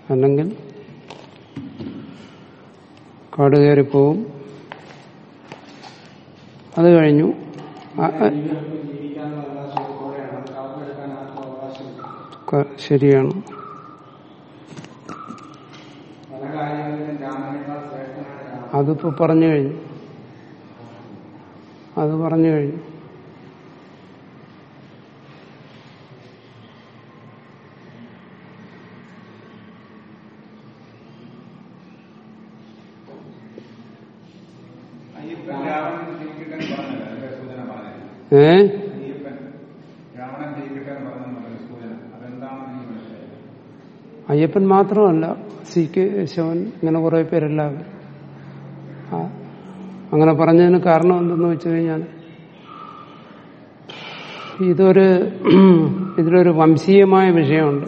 അല്ലെങ്കിൽ കാട് കയറിപ്പോവും അത് കഴിഞ്ഞു ആ, ആ, ജീവിക്കാനുള്ള അവകാശത്തോടെയാണ് അത് കാത്തിലെടുക്കാൻ ആർക്കും അവകാശമില്ല ക- ശരിയാണ് പല കാര്യങ്ങളിലും രാമനേക്കാൾ ശ്രേഷ്ഠനാണ് രാമൻ അതിപ്പോ പറഞ്ഞു കഴിഞ്ഞു അത് പറഞ്ഞു കഴിഞ്ഞു അയ്യപ്പൻ രാവണൻ ജയിക്കട്ടെ എന്ന് പറഞ്ഞല്ലോ അതിന്റെ സൂചന പറഞ്ഞത് ഏ അയ്യപ്പൻ രാവണൻ ജയിക്കട്ടെ എന്ന് പറഞ്ഞ സൂചന അതെന്താണെന്ന് എനിക്ക് മനസ്സിലായത് അയ്യപ്പൻ മാത്രമല്ല സി കെ ശവൻ ഇങ്ങനെ കുറെ പേരെല്ലാവരും ആ, അങ്ങനെ പറഞ്ഞതിന് കാരണം എന്തെന്ന് വെച്ച് കഴിഞ്ഞാൽ ഇതൊരു ഇതിലൊരു വംശീയമായ വിഷയമുണ്ട്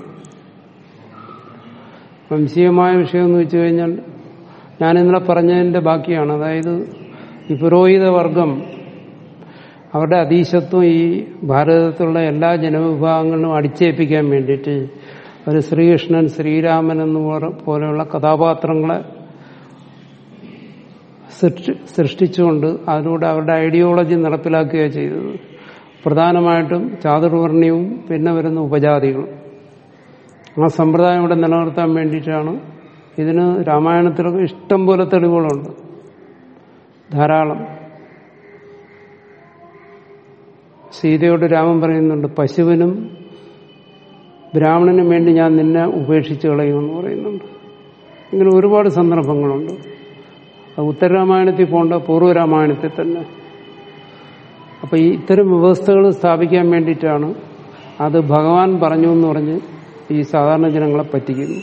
വംശീയമായ വിഷയം എന്ന് വെച്ച് കഴിഞ്ഞാൽ ഞാൻ ഇന്നലെ പറഞ്ഞതിന്റെ ബാക്കിയാണ് അതായത് ഈ പുരോഹിത വർഗം അവരുടെ അതീശത്വം ഈ ഭാരതത്തിലുള്ള എല്ലാ ജനവിഭാഗങ്ങളിലും അടിച്ചേൽപ്പിക്കാൻ വേണ്ടിയിട്ട് ഒരു ശ്രീകൃഷ്ണൻ ശ്രീരാമൻ എന്ന് പറ- പോലെയുള്ള കഥാപാത്രങ്ങളെ സൃഷ്ടി- സൃഷ്ടിച്ചുകൊണ്ട് അതിലൂടെ അവരുടെ ഐഡിയോളജി നടപ്പിലാക്കുകയാണ് ചെയ്തത് പ്രധാനമായിട്ടും ചാതുർവർണ്ണയവും പിന്നെ വരുന്ന ഉപജാതികളും ആ സമ്പ്രദായം ഇവിടെ നിലനിർത്താൻ വേണ്ടിയിട്ടാണ് ഇതിന് രാമായണത്തിലൊക്കെ ഇഷ്ടം പോലെ തെളിവുകളുണ്ട് ധാരാളം സീതയോട് രാമൻ പറയുന്നുണ്ട് പശുവിനും ബ്രാഹ്മണനും വേണ്ടി ഞാൻ നിന്നെ ഉപേക്ഷിച്ച് കളയുമെന്ന് പറയുന്നുണ്ട് ഇങ്ങനെ ഒരുപാട് സന്ദർഭങ്ങളുണ്ട് അത് ഉത്തരരാമായണത്തിൽ പോകേണ്ട പൂർവ്വരാമായണത്തിൽ തന്നെ അപ്പൊ ഈ ഇത്തരം വ്യവസ്ഥകൾ സ്ഥാപിക്കാൻ വേണ്ടിയിട്ടാണ് അത് ഭഗവാൻ പറഞ്ഞു എന്ന് പറഞ്ഞ് ഈ സാധാരണ ജനങ്ങളെ പറ്റിക്കുന്നു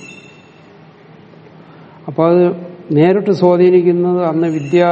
അപ്പോൾ അത് നേരിട്ട് സ്വാധീനിക്കുന്നത് അന്ന് വിദ്യാ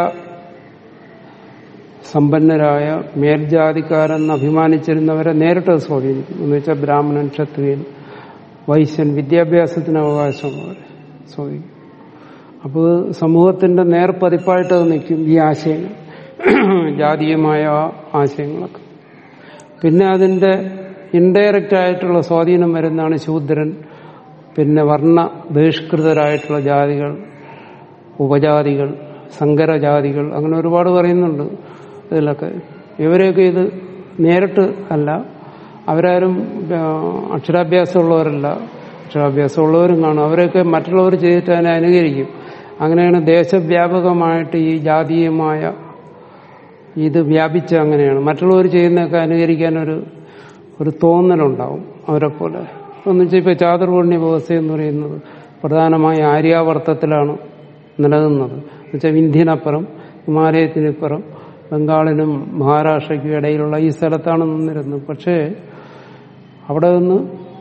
സമ്പന്നരായ മേൽജാതിക്കാരെന്ന് അഭിമാനിച്ചിരുന്നവരെ നേരിട്ട് അത് സ്വാധീനിക്കും എന്ന് വെച്ചാൽ ബ്രാഹ്മണൻ ക്ഷത്രിയൻ വൈശ്യൻ വിദ്യാഭ്യാസത്തിന് അവകാശമുള്ളവരെ സ്വാധീനിക്കും അപ്പോൾ സമൂഹത്തിന്റെ നേർപ്പതിപ്പായിട്ട് അത് നിൽക്കും ഈ ആശയങ്ങൾ ജാതീയമായ ആ ആശയങ്ങളൊക്കെ പിന്നെ അതിന്റെ ഇൻഡയറക്റ്റ് ആയിട്ടുള്ള സ്വാധീനം വരുന്നതാണ് ശൂദ്രൻ പിന്നെ വർണ്ണ ബഹിഷ്കൃതരായിട്ടുള്ള ജാതികൾ ഉപജാതികൾ സങ്കരജാതികൾ അങ്ങനെ ഒരുപാട് പറയുന്നുണ്ട് ഇതിലൊക്കെ ഇവരെയൊക്കെ ഇത് നേരിട്ട് അല്ല അവരാരും ആ, അക്ഷരാഭ്യാസമുള്ളവരല്ല അക്ഷരാഭ്യാസമുള്ളവരും കാണും അവരെയൊക്കെ മറ്റുള്ളവർ ചെയ്തിട്ട് അതിനെ അനുകരിക്കും അങ്ങനെയാണ് ദേശവ്യാപകമായിട്ട് ഈ ജാതീയമായ ഇത് വ്യാപിച്ച അങ്ങനെയാണ് മറ്റുള്ളവർ ചെയ്യുന്നതൊക്കെ അനുകരിക്കാൻ ഒരു ഒരു തോന്നലുണ്ടാവും അവരെ പോലെ എന്ന് വെച്ചാൽ ഇപ്പൊ ചാതുർവർണ്ണ വ്യവസ്ഥ എന്ന് പറയുന്നത് പ്രധാനമായി ആര്യാവർത്തത്തിലാണ് നിലനിന്നത് എന്നുവെച്ചാൽ ഇന്ത്യനപ്പുറം ഹിമാലയത്തിനിപ്പുറം ബംഗാളിനും മഹാരാഷ്ട്രയ്ക്കും ഇടയിലുള്ള ഈ സ്ഥലത്താണ് നിന്നിരുന്നത് പക്ഷേ അവിടെ നിന്ന്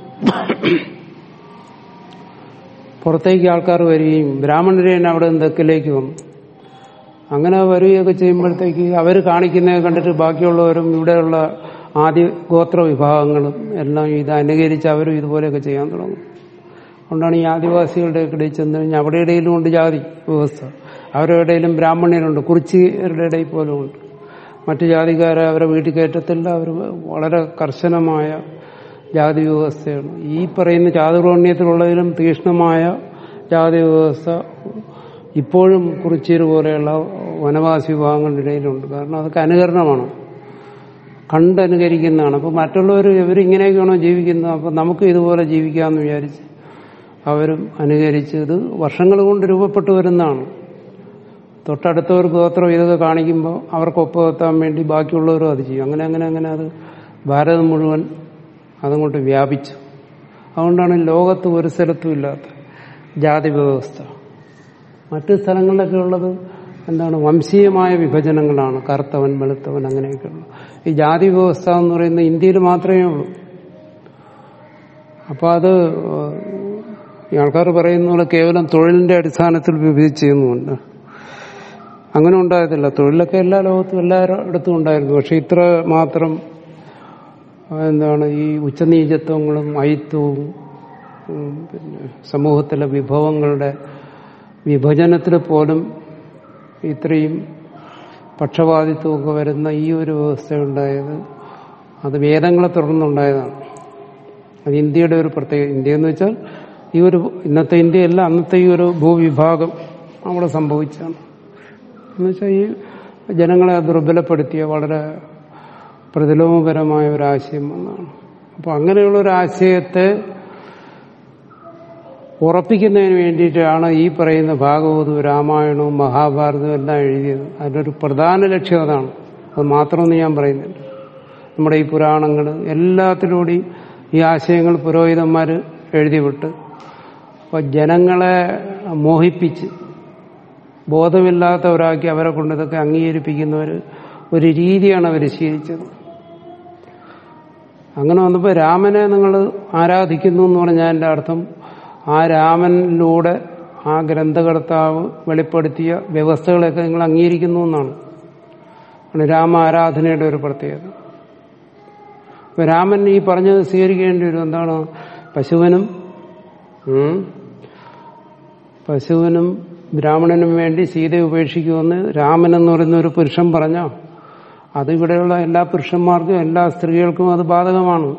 പുറത്തേക്ക് ആൾക്കാർ വരികയും ബ്രാഹ്മണരെ തന്നെ അവിടെ നിന്ന് തെക്കിലേക്ക് വന്നു അങ്ങനെ വരികയൊക്കെ ചെയ്യുമ്പോഴത്തേക്ക് അവർ കാണിക്കുന്നത് കണ്ടിട്ട് ബാക്കിയുള്ളവരും ഇവിടെയുള്ള ആദ്യ ഗോത്ര വിഭാഗങ്ങളും എല്ലാം ഇത് അനുകരിച്ച് അവരും ഇതുപോലെയൊക്കെ ചെയ്യാൻ തുടങ്ങും അതുകൊണ്ടാണ് ഈ ആദിവാസികളുടെ ഇടയിൽ ചെന്ന് കഴിഞ്ഞാൽ അവിടെ ഇടയിലും ഉണ്ട് ജാതി വ്യവസ്ഥ അവരുടെ ഇടയിലും ബ്രാഹ്മണ്യരുണ്ട് കുറിച്ചിയരുടെ ഇടയിൽ പോലും ഉണ്ട് മറ്റു ജാതിക്കാരെ അവരെ വീട്ടിൽ കയറ്റത്തില്ല അവർ വളരെ കർശനമായ ജാതി വ്യവസ്ഥയാണ് ഈ പറയുന്ന ചാതുർവർണ്ണയത്തിലുള്ളതിലും തീക്ഷ്ണമായ ജാതി വ്യവസ്ഥ ഇപ്പോഴും കുറിച്ചീര് പോലെയുള്ള വനവാസി വിഭാഗങ്ങളുടെ ഇടയിലുണ്ട് കാരണം അതൊക്കെ അനുകരണമാണ് കണ്ടനുകരിക്കുന്നതാണ് അപ്പൊ മറ്റുള്ളവർ ഇവരിങ്ങനെയൊക്കെയാണോ ജീവിക്കുന്നത് അപ്പൊ നമുക്ക് ഇതുപോലെ ജീവിക്കാമെന്ന് വിചാരിച്ച് അവരും അനുകരിച്ച് ഇത് വർഷങ്ങൾ കൊണ്ട് രൂപപ്പെട്ടു വരുന്നതാണ് തൊട്ടടുത്തവർ ഗോത്രം ഇതൊക്കെ കാണിക്കുമ്പോൾ അവർക്ക് ഒപ്പമെത്താൻ വേണ്ടി ബാക്കിയുള്ളവരും അത് ചെയ്യും അങ്ങനെ അങ്ങനെ അങ്ങനെ അത് ഭാരതം മുഴുവൻ അതങ്ങോട്ട് വ്യാപിച്ചു അതുകൊണ്ടാണ് ലോകത്ത് ഒരു സ്ഥലത്തും ഇല്ലാത്ത ജാതി വ്യവസ്ഥ മറ്റു സ്ഥലങ്ങളിലൊക്കെ ഉള്ളത് എന്താണ് വംശീയമായ വിഭജനങ്ങളാണ് കറുത്തവൻ വെളുത്തവൻ അങ്ങനെയൊക്കെയുള്ള ഈ ജാതി വ്യവസ്ഥ എന്ന് പറയുന്നത് ഇന്ത്യയിൽ മാത്രമേ ഉള്ളൂ അപ്പൊ അത് ഈ ആൾക്കാർ പറയുന്ന പോലെ കേവലം തൊഴിലിന്റെ അടിസ്ഥാനത്തിൽ വിഭജിച്ചെന്നുമുണ്ട് അങ്ങനെ ഉണ്ടായതില്ല തൊഴിലൊക്കെ എല്ലാ ലോകത്തും എല്ലായിടത്തും ഉണ്ടായിരുന്നു പക്ഷെ ഇത്ര മാത്രം എന്താണ് ഈ ഉച്ചനീചത്വങ്ങളും അയിത്വവും ഉം, പിന്നെ സമൂഹത്തിലെ വിഭവങ്ങളുടെ വിഭജനത്തിൽ പോലും ഇത്രയും പക്ഷപാതിത്വമൊക്കെ വരുന്ന ഈ ഒരു വ്യവസ്ഥ ഉണ്ടായത് അത് വേദങ്ങളെ തുടർന്നുണ്ടായതാണ് അത് ഇന്ത്യയുടെ ഒരു പ്രത്യേക ഇന്ത്യ എന്ന് വെച്ചാൽ ഈ ഒരു ഇന്നത്തെ ഇന്ത്യയല്ല അന്നത്തെ ഈ ഒരു ഭൂവിഭാഗം അവിടെ സംഭവിച്ചാണ് എന്നുവെച്ചാൽ ഈ ജനങ്ങളെ ദുർബലപ്പെടുത്തിയ വളരെ പ്രതിലോമപരമായ ഒരു ആശയം എന്നാണ് അപ്പോൾ അങ്ങനെയുള്ള ഒരു ആശയത്തെ ഉറപ്പിക്കുന്നതിന് വേണ്ടിയിട്ടാണ് ഈ പറയുന്ന ഭാഗവതവും രാമായണവും മഹാഭാരതവും എല്ലാം എഴുതിയത് അതിൻ്റെ പ്രധാന ലക്ഷ്യം അതാണ് അത് മാത്രമൊന്നും ഞാൻ പറയുന്നില്ല നമ്മുടെ ഈ പുരാണങ്ങൾ എല്ലാത്തിലൂടെയും ഈ ആശയങ്ങൾ പുരോഹിതന്മാർ എഴുതിവിട്ട് അപ്പോൾ ജനങ്ങളെ മോഹിപ്പിച്ച് ബോധമില്ലാത്തവരാക്കി അവരെ കൊണ്ട് ഇതൊക്കെ അംഗീകരിപ്പിക്കുന്ന ഒരു ഒരു രീതിയാണ് അവർ ശീലിച്ചത് അങ്ങനെ വന്നപ്പോൾ രാമനെ നിങ്ങൾ ആരാധിക്കുന്നു എന്ന് പറഞ്ഞാൽ എൻ്റെ അർത്ഥം ആ രാമനിലൂടെ ആ ഗ്രന്ഥകർത്താവ് വെളിപ്പെടുത്തിയ വ്യവസ്ഥകളെയൊക്കെ നിങ്ങൾ അംഗീകരിക്കുന്നു എന്നാണ് ആണ് രാമ ആരാധനയുടെ ഒരു പ്രത്യേകത അപ്പൊ രാമൻ ഈ പറഞ്ഞത് സ്വീകരിക്കേണ്ടി വരും എന്താണ് പശുവിനും ഉം, പശുവിനും ബ്രാഹ്മണനും വേണ്ടി സീതയെ ഉപേക്ഷിക്കുമെന്ന് രാമൻ എന്ന് പറയുന്ന ഒരു പുരുഷൻ പറഞ്ഞോ അത് ഇവിടെയുള്ള എല്ലാ പുരുഷന്മാർക്കും എല്ലാ സ്ത്രീകൾക്കും അത് ബാധകമാണ്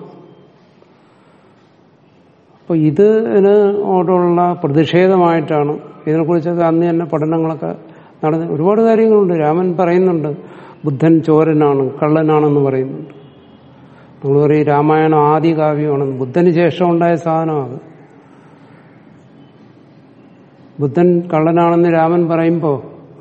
അപ്പൊ ഇതിനോടുള്ള പ്രതിഷേധമായിട്ടാണ് ഇതിനെക്കുറിച്ചൊക്കെ അന്ന് തന്നെ പഠനങ്ങളൊക്കെ നടന്ന് ഒരുപാട് കാര്യങ്ങളുണ്ട് രാമൻ പറയുന്നുണ്ട് ബുദ്ധൻ ചോരനാണ് കള്ളനാണെന്ന് പറയുന്നുണ്ട് നമ്മൾ പറയും രാമായണം ആദ്യ കാവ്യമാണെന്ന് ബുദ്ധന് ശേഷം ഉണ്ടായ സാധനമാണ് ബുദ്ധൻ കള്ളനാണെന്ന് രാമൻ പറയുമ്പോൾ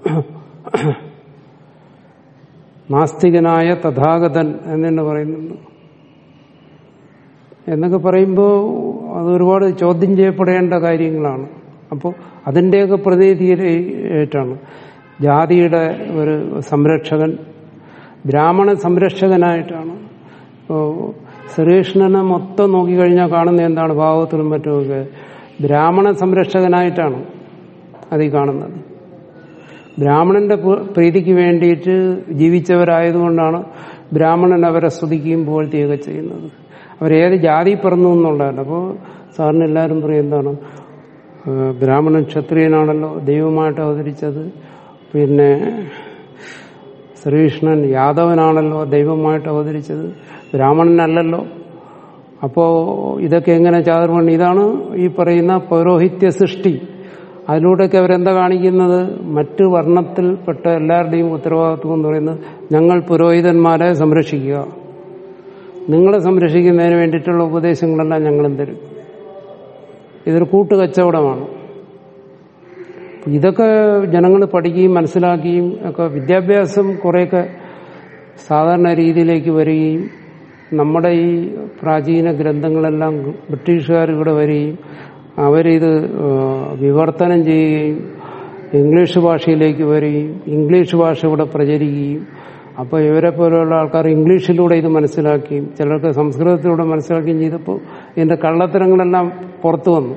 നാസ്തികനായ തഥാഗതൻ എന്നെ പറയുന്നുണ്ട് എന്നൊക്കെ പറയുമ്പോൾ അത് ഒരുപാട് ചോദ്യം ചെയ്യപ്പെടേണ്ട കാര്യങ്ങളാണ് അപ്പോൾ അതിൻ്റെയൊക്കെ പ്രതിനിധിയായിട്ടാണ് ജാതിയുടെ ഒരു സംരക്ഷകൻ ബ്രാഹ്മണ സംരക്ഷകനായിട്ടാണ് ഇപ്പോൾ ശ്രീകൃഷ്ണനെ മൊത്തം നോക്കിക്കഴിഞ്ഞാൽ കാണുന്ന എന്താണ് ഭാവത്തിലും മറ്റുമൊക്കെ ബ്രാഹ്മണ സംരക്ഷകനായിട്ടാണ് അത് ഈ കാണുന്നത് ബ്രാഹ്മണന്റെ പു- പ്രീതിക്ക് വേണ്ടിയിട്ട് ജീവിച്ചവരായതുകൊണ്ടാണ് ബ്രാഹ്മണൻ അവരെ സ്തുതിക്കുകയും പുകഴ്ത്തുകയൊക്കെ ചെയ്യുന്നത് അവരേത് ജാതി പിറന്നു എന്നുള്ളതല്ല അപ്പോൾ സാറിന് എല്ലാവരും പറയും എന്താണ് ആ, ബ്രാഹ്മണൻ ക്ഷത്രിയനാണല്ലോ ദൈവമായിട്ട് അവതരിച്ചത് പിന്നെ ശ്രീകൃഷ്ണൻ യാദവനാണല്ലോ ദൈവമായിട്ട് അവതരിച്ചത് ബ്രാഹ്മണനല്ലല്ലോ അപ്പോ ഇതൊക്കെ എങ്ങനെ ചാതുർമണി ഇതാണ് ഈ പറയുന്ന പൗരോഹിത്യ സൃഷ്ടി അതിലൂടെയൊക്കെ അവരെന്താ കാണിക്കുന്നത് മറ്റു വർണ്ണത്തിൽപ്പെട്ട എല്ലാവരുടെയും ഉത്തരവാദിത്വം എന്ന് പറയുന്നത് ഞങ്ങൾ പുരോഹിതന്മാരെ സംരക്ഷിക്കുക നിങ്ങളെ സംരക്ഷിക്കുന്നതിന് വേണ്ടിയിട്ടുള്ള ഉപദേശങ്ങളെല്ലാം ഞങ്ങളും തരും ഇതൊരു കൂട്ടുകച്ചവടമാണ് ഇതൊക്കെ ജനങ്ങൾ പഠിക്കുകയും മനസ്സിലാക്കുകയും ഒക്കെ വിദ്യാഭ്യാസം കുറേയൊക്കെ സാധാരണ രീതിയിലേക്ക് വരികയും നമ്മുടെ ഈ പ്രാചീന ഗ്രന്ഥങ്ങളെല്ലാം ബ്രിട്ടീഷുകാർ ഇവിടെ വരികയും അവരിത് ആ, വിവർത്തനം ചെയ്യുകയും ഇംഗ്ലീഷ് ഭാഷയിലേക്ക് വരികയും ഇംഗ്ലീഷ് ഭാഷ ഇവിടെ പ്രചരിക്കുകയും അപ്പോൾ ഇവരെ പോലെയുള്ള ആൾക്കാർ ഇംഗ്ലീഷിലൂടെ ഇത് മനസ്സിലാക്കുകയും ചിലർക്ക് സംസ്കൃതത്തിലൂടെ മനസ്സിലാക്കുകയും ചെയ്തപ്പോൾ ഇതിന്റെ കള്ളത്തരങ്ങളെല്ലാം പുറത്തു വന്നു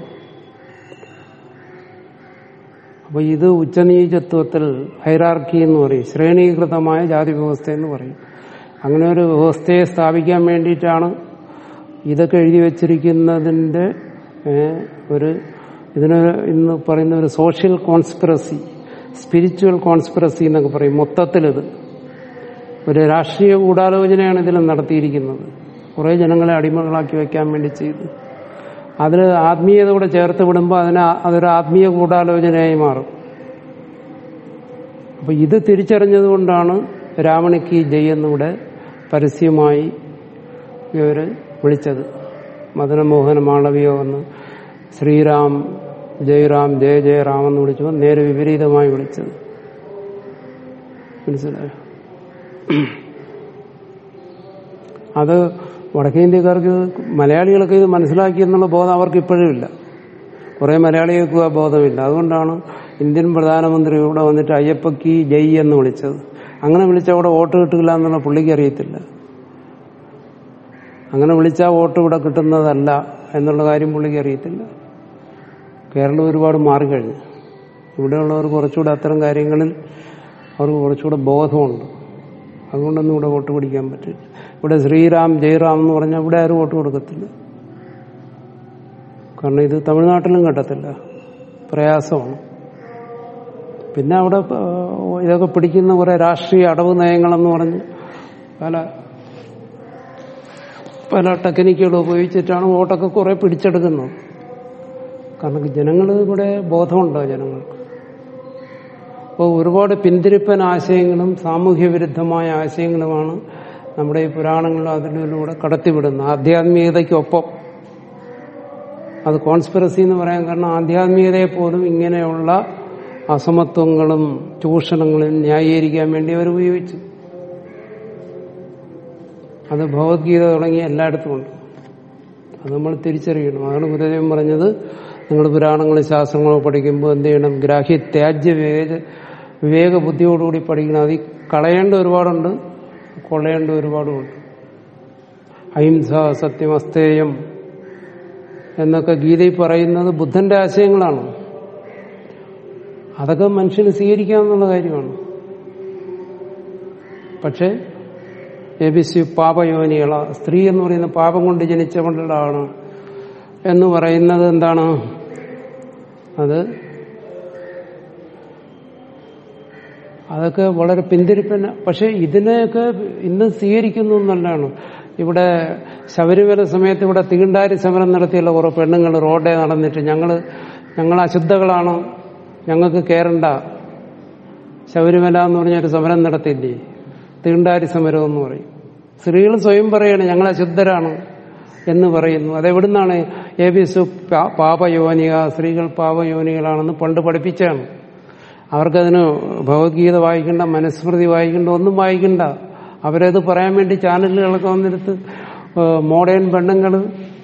അപ്പോൾ ഇത് ഉച്ചനീചത്വത്തിൽ ഹൈറാർക്കി എന്ന് പറയും ശ്രേണീകൃതമായ ജാതി വ്യവസ്ഥ എന്ന് പറയും അങ്ങനെ ഒരു വ്യവസ്ഥയെ സ്ഥാപിക്കാൻ വേണ്ടിയിട്ടാണ് ഇതൊക്കെ എഴുതി വച്ചിരിക്കുന്നതിൻ്റെ ഏഹ്, ഒരു ഇതിന് ഇന്ന് പറയുന്ന ഒരു സോഷ്യൽ കോൺസ്പിറസി സ്പിരിച്വൽ കോൺസ്പിറസി എന്നൊക്കെ പറയും മൊത്തത്തിലിത് ഒരു രാഷ്ട്രീയ ഗൂഢാലോചനയാണ് ഇതിൽ നടത്തിയിരിക്കുന്നത് കുറേ ജനങ്ങളെ അടിമകളാക്കി വെക്കാൻ വേണ്ടി ചെയ്തു അതിൽ ആത്മീയത കൂടെ ചേർത്ത് വിടുമ്പോൾ അതിന് ആ- അതൊരു ആത്മീയ ഗൂഢാലോചനയായി മാറും അപ്പൊ ഇത് തിരിച്ചറിഞ്ഞതുകൊണ്ടാണ് രാവണിക്ക് ജയ് എന്നിവിടെ പരസ്യമായി ഇവര് വിളിച്ചത് മദനമോഹന മാളവിയോ എന്ന് ശ്രീറാം ജയറാം ജയ ജയറാം എന്ന് വിളിച്ചപ്പോൾ നേരെ വിപരീതമായി വിളിച്ചത് മനസ്സിലായോ അത് വടക്കേ ഇന്ത്യക്കാർക്ക് മലയാളികളൊക്കെ ഇത് മനസ്സിലാക്കി എന്നുള്ള ബോധം അവർക്ക് ഇപ്പോഴും ഇല്ല കുറെ മലയാളികൾക്ക് ആ ബോധമില്ല അതുകൊണ്ടാണ് ഇന്ത്യൻ പ്രധാനമന്ത്രി ഇവിടെ വന്നിട്ട് അയ്യപ്പക്ക് ജയ് എന്ന് വിളിച്ചത് അങ്ങനെ വിളിച്ചാൽ അവിടെ വോട്ട് കിട്ടില്ല എന്നുള്ള പുള്ളിക്ക് അറിയത്തില്ല അങ്ങനെ വിളിച്ചാൽ വോട്ട് ഇവിടെ കിട്ടുന്നതല്ല എന്നുള്ള കാര്യം പുള്ളിക്ക് അറിയത്തില്ല കേരളം ഒരുപാട് മാറിക്കഴിഞ്ഞു ഇവിടെയുള്ളവർ കുറച്ചുകൂടെ അത്തരം കാര്യങ്ങളിൽ അവർക്ക് കുറച്ചുകൂടെ ബോധമുണ്ട് അതുകൊണ്ടൊന്നും ഇവിടെ വോട്ട് പിടിക്കാൻ പറ്റില്ല ഇവിടെ ശ്രീറാം ജയറാം എന്ന് പറഞ്ഞാൽ ഇവിടെ ആരും വോട്ട് കൊടുക്കത്തില്ല കാരണം ഇത് തമിഴ്നാട്ടിലും കിട്ടത്തില്ല പ്രയാസമാണ് പിന്നെ അവിടെ ആ, ഇതൊക്കെ പിടിക്കുന്ന കുറെ രാഷ്ട്രീയ അടവ് നയങ്ങളെന്ന് പറഞ്ഞ് പല പല ടെക്നിക്കുകൾ ഉപയോഗിച്ചിട്ടാണ് വോട്ടൊക്കെ കുറെ പിടിച്ചെടുക്കുന്നത് കാരണം ജനങ്ങൾ ഇവിടെ ബോധമുണ്ടോ ജനങ്ങൾക്ക് അപ്പോൾ ഒരുപാട് പിന്തിരിപ്പൻ ആശയങ്ങളും സാമൂഹ്യ വിരുദ്ധമായ ആശയങ്ങളുമാണ് നമ്മുടെ ഈ പുരാണങ്ങളിൽ അതിലൂടെ കടത്തിവിടുന്നത് ആധ്യാത്മികതയ്ക്കൊപ്പം അത് കോൺസ്പിറസി എന്ന് പറയാൻ കാരണം ആധ്യാത്മികതയെ പോലും ഇങ്ങനെയുള്ള അസമത്വങ്ങളും ചൂഷണങ്ങളും ന്യായീകരിക്കാൻ വേണ്ടി അവർ ഉപയോഗിച്ചു അത് ഭഗവത്ഗീത തുടങ്ങി എല്ലായിടത്തും ഉണ്ട് അത് നമ്മൾ തിരിച്ചറിയണം അതാണ് ഗുരുദേവൻ പറഞ്ഞത് നിങ്ങൾ പുരാണങ്ങളും ശാസ്ത്രങ്ങളും പഠിക്കുമ്പോൾ എന്ത് ചെയ്യണം ഗ്രാഹ്യ ത്യാജ്യ വിവേക വിവേക ബുദ്ധിയോടുകൂടി പഠിക്കണം അത് ഈ കളയേണ്ട ഒരുപാടുണ്ട് കൊള്ളേണ്ട ഒരുപാടുമുണ്ട് അഹിംസ സത്യമസ്തേയം എന്നൊക്കെ ഗീതയിൽ പറയുന്നത് ബുദ്ധന്റെ ആശയങ്ങളാണ് അതൊക്കെ മനുഷ്യന് സ്വീകരിക്കാമെന്നുള്ള കാര്യമാണ് പക്ഷേ എ ബി സി പാപയോനികള സ്ത്രീ എന്ന് പറയുന്ന പാപം കൊണ്ട് ജനിച്ചവളാണ് എന്ന് പറയുന്നത് എന്താണ് അത് അതൊക്കെ വളരെ പിന്തിരിപ്പന പക്ഷെ ഇതിനെയൊക്കെ ഇന്ന് സ്വീകരിക്കുന്നു എന്നല്ലാണ് ഇവിടെ ശബരിമല സമയത്ത് ഇവിടെ തീണ്ടാരി സമരം നടത്തിയുള്ള കുറെ പെണ്ണുങ്ങൾ റോഡേ നടന്നിട്ട് ഞങ്ങള് ഞങ്ങൾ അശുദ്ധകളാണ് ഞങ്ങൾക്ക് കയറണ്ട ശബരിമല എന്ന് പറഞ്ഞൊരു സമരം നടത്തിയില്ലേ തീണ്ടാരി സമരം എന്ന് പറയും സ്ത്രീകൾ സ്വയം പറയാണ് ഞങ്ങൾ അശുദ്ധരാണ് എന്ന് പറയുന്നു അതെവിടുന്നാണ് എ ബി സു പാപയോനിക സ്ത്രീകൾ പാപയോനികളാണെന്ന് പണ്ട് പഠിപ്പിച്ചാണ് അവർക്കതിന് ഭഗവത്ഗീത വായിക്കണ്ട മനുസ്മൃതി വായിക്കണ്ട ഒന്നും വായിക്കണ്ട അവരത് പറയാൻ വേണ്ടി ചാനലുകളൊക്കെ വന്നെടുത്ത് മോഡേൺ പെണ്ണുങ്ങൾ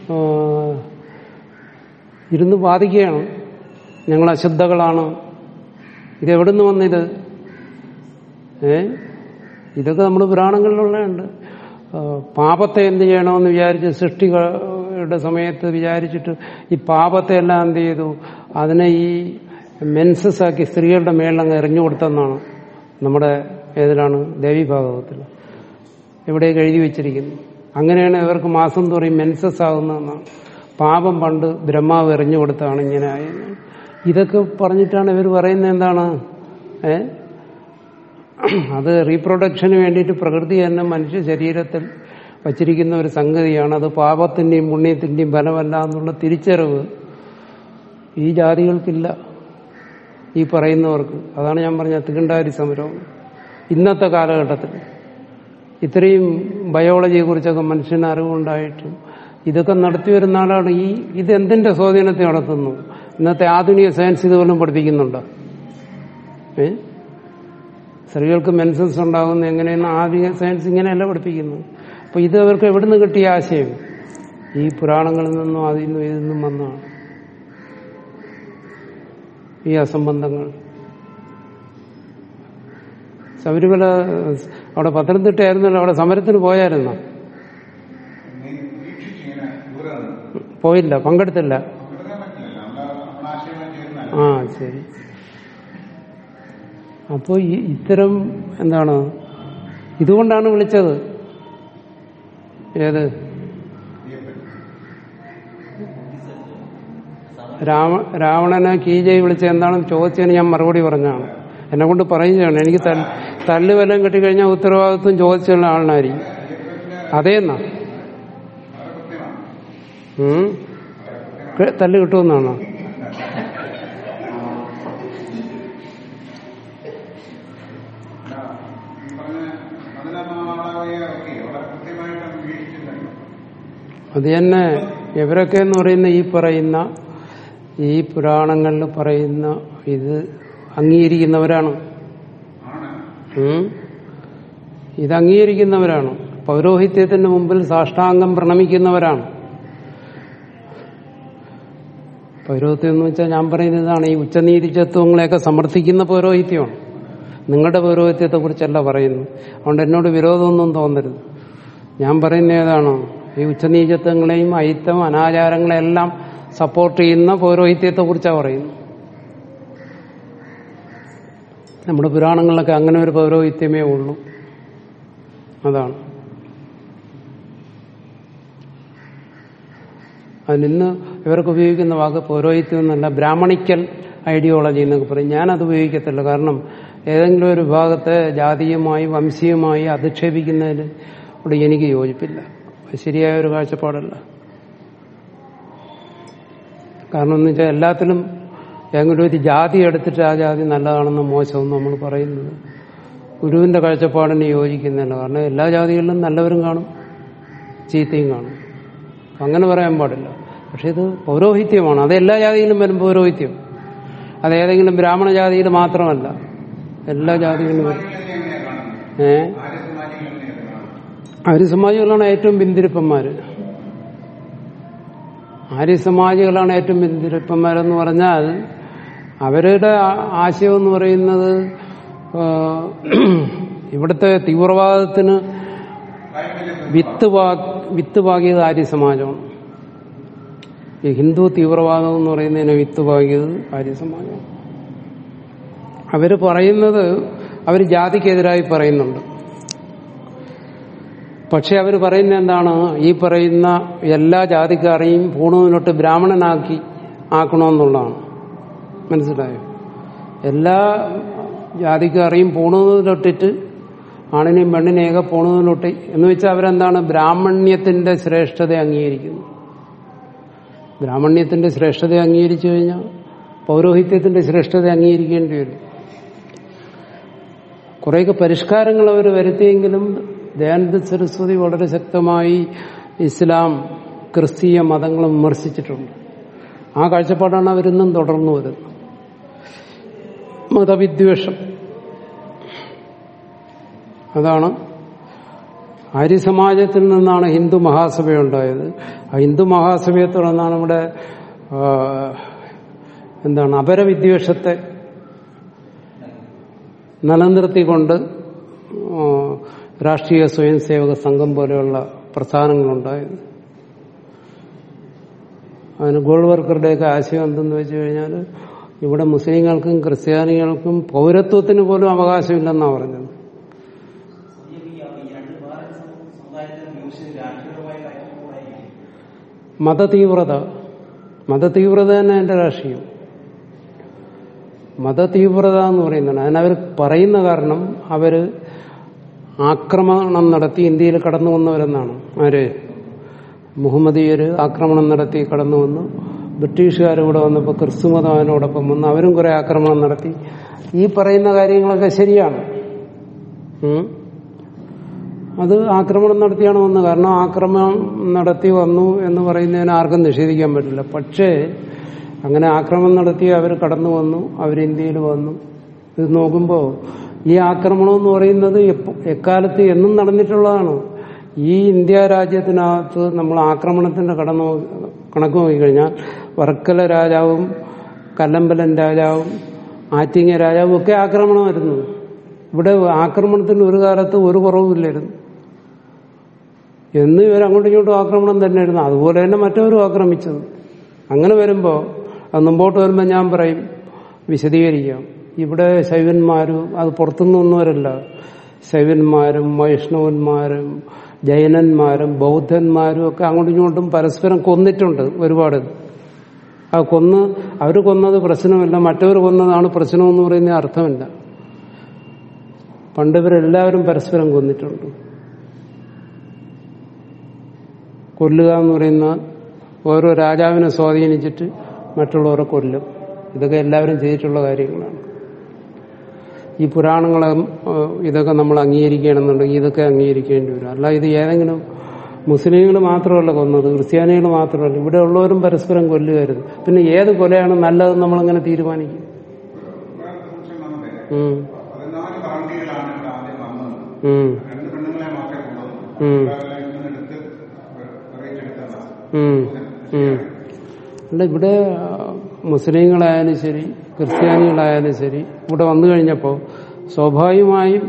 ഇരുന്ന് വാദിക്കുകയാണ് ഞങ്ങൾ അശുദ്ധകളാണ് ഇതെവിടുന്ന് വന്നിത് ഏ ഇതൊക്കെ നമ്മൾ പുരാണങ്ങളിലുള്ളതുണ്ട് പാപത്തെ എന്ത് ചെയ്യണമെന്ന് വിചാരിച്ച് സൃഷ്ടികളുടെ സമയത്ത് വിചാരിച്ചിട്ട് ഈ പാപത്തെ എല്ലാം എന്ത് ചെയ്തു അതിനെ ഈ മെൻസസ് ആക്കി സ്ത്രീകളുടെ മേളിലങ്ങ് എറിഞ്ഞു കൊടുത്തെന്നാണ് നമ്മുടെ ഏതിലാണ് ദേവി ഭാഗവത്തിൽ എവിടെയൊക്കെ എഴുതി വെച്ചിരിക്കുന്നു അങ്ങനെയാണ് ഇവർക്ക് മാസം തോറും മെൻസസ് ആകുന്നതെന്നാണ് പാപം പണ്ട് ബ്രഹ്മാവ് എറിഞ്ഞു കൊടുത്താണ് ഇങ്ങനെ ആയത് ഇതൊക്കെ പറഞ്ഞിട്ടാണ് ഇവർ പറയുന്നത് എന്താണ് ഏ അത് റീപ്രൊഡക്ഷന് വേണ്ടിയിട്ട് പ്രകൃതി തന്നെ മനുഷ്യ ശരീരത്തിൽ വച്ചിരിക്കുന്ന ഒരു സംഗതിയാണ് അത് പാപത്തിന്റെയും പുണ്യത്തിന്റെയും ഫലമല്ല എന്നുള്ള തിരിച്ചറിവ് ഈ ജാതികൾക്കില്ല ഈ പറയുന്നവർക്ക് അതാണ് ഞാൻ പറഞ്ഞ തികണ്ടാരി സമരം ഇന്നത്തെ കാലഘട്ടത്തിൽ ഇത്രയും ബയോളജിയെ കുറിച്ചൊക്കെ മനുഷ്യന് അറിവുണ്ടായിട്ടും ഇതൊക്കെ നടത്തി വരുന്ന ആളാണ് ഈ ഇത് എന്തിന്റെ സ്വാധീനത്തെ നടത്തുന്നു ഇന്നത്തെ ആധുനിക സയൻസ് ഇതുപോലും പഠിപ്പിക്കുന്നുണ്ടോ ഏ സ്ത്രീകൾക്ക് മെൻസൻസ് ഉണ്ടാകുന്ന എങ്ങനെയെന്ന് ആധുനിക സയൻസ് ഇങ്ങനെയല്ല പഠിപ്പിക്കുന്നത് അപ്പൊ ഇത് അവർക്ക് എവിടുന്ന് കിട്ടിയ ആശയം ഈ പുരാണങ്ങളിൽ നിന്നും അതിൽ നിന്നും ഇതിൽ നിന്നും വന്നതാണ് ഈ അസംബന്ധങ്ങൾ ശബരിമല അവിടെ പത്തനംതിട്ടയായിരുന്നല്ലോ അവിടെ സമരത്തിന് പോയായിരുന്നോ നീ വീക്ഷിച്ചിങ്ങനെ ദൂരെ നിന്ന് പോയില്ല പങ്കെടുത്തില്ല പങ്കെടുക്കാൻ പറ്റില്ലല്ലോ നമ്മുടെ നമ്മുടെ ആശയങ്ങൾ ചെയ്യുന്ന ആ ശരി അപ്പോ ഈ ഇത്തരം എന്താണ് ഇതുകൊണ്ടാണ് വിളിച്ചത് ഏത് രാവ രാവണനെ കീജയ് വിളിച്ച എന്താണെന്ന് ചോദിച്ചതിന് ഞാൻ മറുപടി പറഞ്ഞാണ് എന്നെ കൊണ്ട് പറയുകയാണ് എനിക്ക് തല്ല് തല്ല് വല്ലതും കിട്ടിക്കഴിഞ്ഞാൽ ഉത്തരവാദിത്വം ചോദിച്ചുള്ള ആളിനായിരിക്കും അതേന്നാ ഉം ക- തല്ല് കിട്ടുമെന്നാണോ ഈ പറഞ്ഞ മതിലമാളവയൊക്കെ വളരെ കൃത്യമായിട്ട് വീക്ഷിച്ചിട്ടുണ്ടല്ലോ അത് തന്നെ ഇവരൊക്കെ എന്ന് പറയുന്ന ഈ പറയുന്ന ഈ പുരാണങ്ങളിൽ പറയുന്ന ഇത് അംഗീകരിക്കുന്നവരാണ് ആണ് ഉം. ഇത് അംഗീകരിക്കുന്നവരാണ് പൗരോഹിത്യത്തിന്റെ മുമ്പിൽ സാഷ്ടാംഗം പ്രണമിക്കുന്നവരാണ് പൗരോഹിത്യം എന്ന് വെച്ചാൽ ഞാൻ പറയുന്നതാണ് ഈ ഉച്ചനീതിചത്വങ്ങളെയൊക്കെ സമർത്ഥിക്കുന്ന പൗരോഹിത്യമാണ് നിങ്ങളുടെ പൗരോഹിത്യത്തെ കുറിച്ചല്ല പറയുന്നു അതുകൊണ്ട് എന്നോട് വിരോധമൊന്നും തോന്നരുത് ഞാൻ പറയുന്ന ഏതാണ് ഈ ഉച്ചനീചത്വങ്ങളെയും അയിത്തം അനാചാരങ്ങളെല്ലാം സപ്പോർട്ട് ചെയ്യുന്ന പൗരോഹിത്യത്തെ കുറിച്ചാണ് പറയുന്നത് നമ്മുടെ പുരാണങ്ങളിലൊക്കെ അങ്ങനെ ഒരു പൗരോഹിത്യമേ ഉള്ളൂ അതാണ് അതിനിന്ന് ഇവർക്ക് ഉപയോഗിക്കുന്ന വാക്ക് പൗരോഹിത്യം എന്നല്ല ബ്രാഹ്മണിക്കൽ ഐഡിയോളജി എന്നൊക്കെ പറയും ഞാനത് ഉപയോഗിക്കത്തില്ല കാരണം ഏതെങ്കിലും ഒരു വിഭാഗത്തെ ജാതീയമായി വംശീയമായി അധിക്ഷേപിക്കുന്നതിൽ ഇവിടെ എനിക്ക് യോജിപ്പില്ല അത് ശരിയായ ഒരു കാഴ്ചപ്പാടല്ല കാരണം എന്ന് വെച്ചാൽ എല്ലാത്തിലും ഏതെങ്കിലും ഒരു ജാതി എടുത്തിട്ട് ആ ജാതി നല്ലതാണെന്ന് മോശമെന്ന് നമ്മൾ പറയുന്നത് ഗുരുവിന്റെ കാഴ്ചപ്പാടിന് യോജിക്കുന്നില്ല കാരണം എല്ലാ ജാതികളിലും നല്ലവരും കാണും ചീത്തയും കാണും അങ്ങനെ പറയാൻ പാടില്ല പക്ഷെ ഇത് പൗരോഹിത്യമാണ് അത് എല്ലാ ജാതിയിലും വരും പൗരോഹിത്യം അത് ഏതെങ്കിലും ബ്രാഹ്മണ ജാതിയിൽ മാത്രമല്ല എല്ലാ ജാതിയിലും വരും എങ്ങനെയാണ് കാണുന്നത് ഏ ആര്യസമാജികൾ എങ്ങനെയാണ് കാണുന്നത് ആര്യസമാജികളാണ് ഏറ്റവും പിന്തിരിപ്പന്മാര് ആര്യസമാജികളാണ് ഏറ്റവും പിന്തിരിപ്പന്മാരെന്ന് പറഞ്ഞാൽ അവരുടെ ആ- ആശയം എന്ന് പറയുന്നത് ആ, ഇവിടുത്തെ തീവ്രവാദത്തിന് വിത്ത് പാ- വിത്ത് പാകിയത് ആര്യസമാജമാണ് ഈ ഹിന്ദു തീവ്രവാദം എന്ന് പറയുന്നതിനെ വിത്ത് പാകിയത് ആര്യസമാജമാണ് അവര് പറയുന്നത് അവർ ജാതിക്കെതിരായി പറയുന്നുണ്ട് പക്ഷെ അവർ പറയുന്ന എന്താണ് ഈ പറയുന്ന എല്ലാ ജാതിക്കാരെയും പൂണൂനൊട്ട് ബ്രാഹ്മണനാക്കി ആക്കണമെന്നുള്ളതാണ് മനസ്സിലായോ എല്ലാ ജാതിക്കാരെയും പൂണൂനിലൊട്ടിട്ട് ആണിനെയും പെണ്ണിനെയൊക്കെ പൂണൂനിലൊട്ടി എന്ന് വെച്ചാൽ അവരെന്താണ് ബ്രാഹ്മണ്യത്തിന്റെ ശ്രേഷ്ഠത അംഗീകരിക്കുന്നു ബ്രാഹ്മണ്യത്തിന്റെ ശ്രേഷ്ഠത അംഗീകരിച്ചു കഴിഞ്ഞാൽ പൗരോഹിത്യത്തിന്റെ ശ്രേഷ്ഠത അംഗീകരിക്കേണ്ടി വരും കുറേയൊക്കെ പരിഷ്കാരങ്ങൾ അവർ വരുത്തിയെങ്കിലും ദയാനന്ദ സരസ്വതി വളരെ ശക്തമായി ഇസ്ലാം ക്രിസ്തീയ മതങ്ങളും വിമർശിച്ചിട്ടുണ്ട് ആ കാഴ്ചപ്പാടാണ് അവരിന്നും തുടർന്നു വരുന്നത് മതവിദ്വേഷം അതാണ് ആര്യസമാജത്തിൽ നിന്നാണ് ഹിന്ദു മഹാസഭയുണ്ടായത് ആ ഹിന്ദു മഹാസഭയെ തുടർന്നാണ് ഇവിടെ ആ, എന്താണ് അപരവിദ്വേഷത്തെ നിലനിർത്തിക്കൊണ്ട് ആ, രാഷ്ട്രീയ സ്വയം സേവക സംഘം പോലെയുള്ള പ്രസ്ഥാനങ്ങളുണ്ടായത് അതിന് ഗോൾവർക്കറുടെയൊക്കെ ആശയം എന്തെന്ന് വെച്ച് കഴിഞ്ഞാൽ ഇവിടെ മുസ്ലിങ്ങൾക്കും ക്രിസ്ത്യാനികൾക്കും പൗരത്വത്തിന് പോലും അവകാശമില്ലെന്നാണ് പറഞ്ഞത് മതതീവ്രത മതതീവ്രത തന്നെ എന്റെ രാഷ്ട്രീയം മതതീവ്രത എന്ന് പറയുന്നതാണ് അതിനവർ പറയുന്ന കാരണം അവര് ആക്രമണം നടത്തി ഇന്ത്യയിൽ കടന്നു വന്നവരെന്നാണ് ആര് മുഹമ്മദീയര് ആക്രമണം നടത്തി കടന്നു വന്നു ബ്രിട്ടീഷുകാർ ഇവിടെ വന്നപ്പോൾ ക്രിസ്തുമതം അതിനോടൊപ്പം വന്ന് അവരും കുറെ ആക്രമണം നടത്തി ഈ പറയുന്ന കാര്യങ്ങളൊക്കെ ശരിയാണ് ഉം. അത് ആക്രമണം നടത്തിയാണ് വന്നത് കാരണം ആക്രമണം നടത്തി വന്നു എന്ന് പറയുന്നതിന് ആർക്കും നിഷേധിക്കാൻ പറ്റില്ല പക്ഷേ അങ്ങനെ ആക്രമണം നടത്തി അവർ കടന്നു വന്നു അവർ ഇന്ത്യയിൽ വന്നു ഇത് നോക്കുമ്പോൾ ഈ ആക്രമണം എന്ന് പറയുന്നത് എപ്പ- എക്കാലത്ത് എന്നും നടന്നിട്ടുള്ളതാണ് ഈ ഇന്ത്യ രാജ്യത്തിനകത്ത് നമ്മൾ ആക്രമണത്തിന്റെ കടന്നു കണക്ക് നോക്കിക്കഴിഞ്ഞാൽ വർക്കല രാജാവും കല്ലമ്പലൻ രാജാവും ആറ്റിങ്ങ രാജാവും ഒക്കെ ആക്രമണമായിരുന്നു ഇവിടെ ആക്രമണത്തിന് ഒരു കാലത്ത് ഒരു കുറവുമില്ലായിരുന്നു എന്ന് ഇവർ അങ്ങോട്ടും ഇങ്ങോട്ടും ആക്രമണം തന്നെയായിരുന്നു അതുപോലെ തന്നെ മറ്റവരും ആക്രമിച്ചത് അങ്ങനെ വരുമ്പോൾ അത് മുമ്പോട്ട് വരുമ്പോൾ ഞാൻ പറയും വിശദീകരിക്കാം ഇവിടെ ശൈവന്മാരും അത് പുറത്തുനിന്ന് വന്നവരല്ല ശൈവന്മാരും വൈഷ്ണവന്മാരും ജൈനന്മാരും ബൗദ്ധന്മാരും ഒക്കെ അങ്ങോട്ടും ഇങ്ങോട്ടും പരസ്പരം കൊന്നിട്ടുണ്ട് ഒരുപാട് ആ കൊന്ന് അവർ കൊന്നത് പ്രശ്നമല്ല മറ്റവർ കൊന്നതാണ് പ്രശ്നമെന്ന് പറയുന്ന അർത്ഥമില്ല പണ്ട് ഇവരെല്ലാവരും പരസ്പരം കൊന്നിട്ടുണ്ട് കൊല്ലുക എന്ന് പറയുന്ന ഓരോ രാജാവിനെ സ്വാധീനിച്ചിട്ട് മറ്റുള്ളവരെ കൊല്ലും ഇതൊക്കെ എല്ലാവരും ചെയ്തിട്ടുള്ള കാര്യങ്ങളാണ് ഈ പുരാണങ്ങളെ ഏഹ്, ഇതൊക്കെ നമ്മൾ അംഗീകരിക്കുകയാണെന്നുണ്ടെങ്കിൽ ഇതൊക്കെ അംഗീകരിക്കേണ്ടി വരും അല്ല ഇത് ഏതെങ്കിലും മുസ്ലിങ്ങൾ മാത്രമല്ല കൊന്നത് ക്രിസ്ത്യാനികൾ മാത്രമല്ല ഇവിടെ ഉള്ളവരും പരസ്പരം കൊല്ലുകയായിരുന്നു പിന്നെ ഏത് കൊലയാണ് നല്ലതെന്ന് നമ്മളങ്ങനെ തീരുമാനിക്കും ഉം. പതിനാല് കളണ്ടികളാണ് ഇവിടെ ആദ്യം വന്നത് ഉം. രണ്ട് പെണ്ണുങ്ങളെ മാത്രമേ കൊണ്ടുവന്നു ഉം. എടുത്ത് റേറ്റ് എടുത്തതാണ് ഉം. ഉം. അല്ല ഇവിടെ ആ, മുസ്ലിങ്ങളായാലും ശരി ക്രിസ്ത്യാനികളായാലും ശരി ഇവിടെ വന്നു കഴിഞ്ഞപ്പോൾ സ്വാഭാവികമായും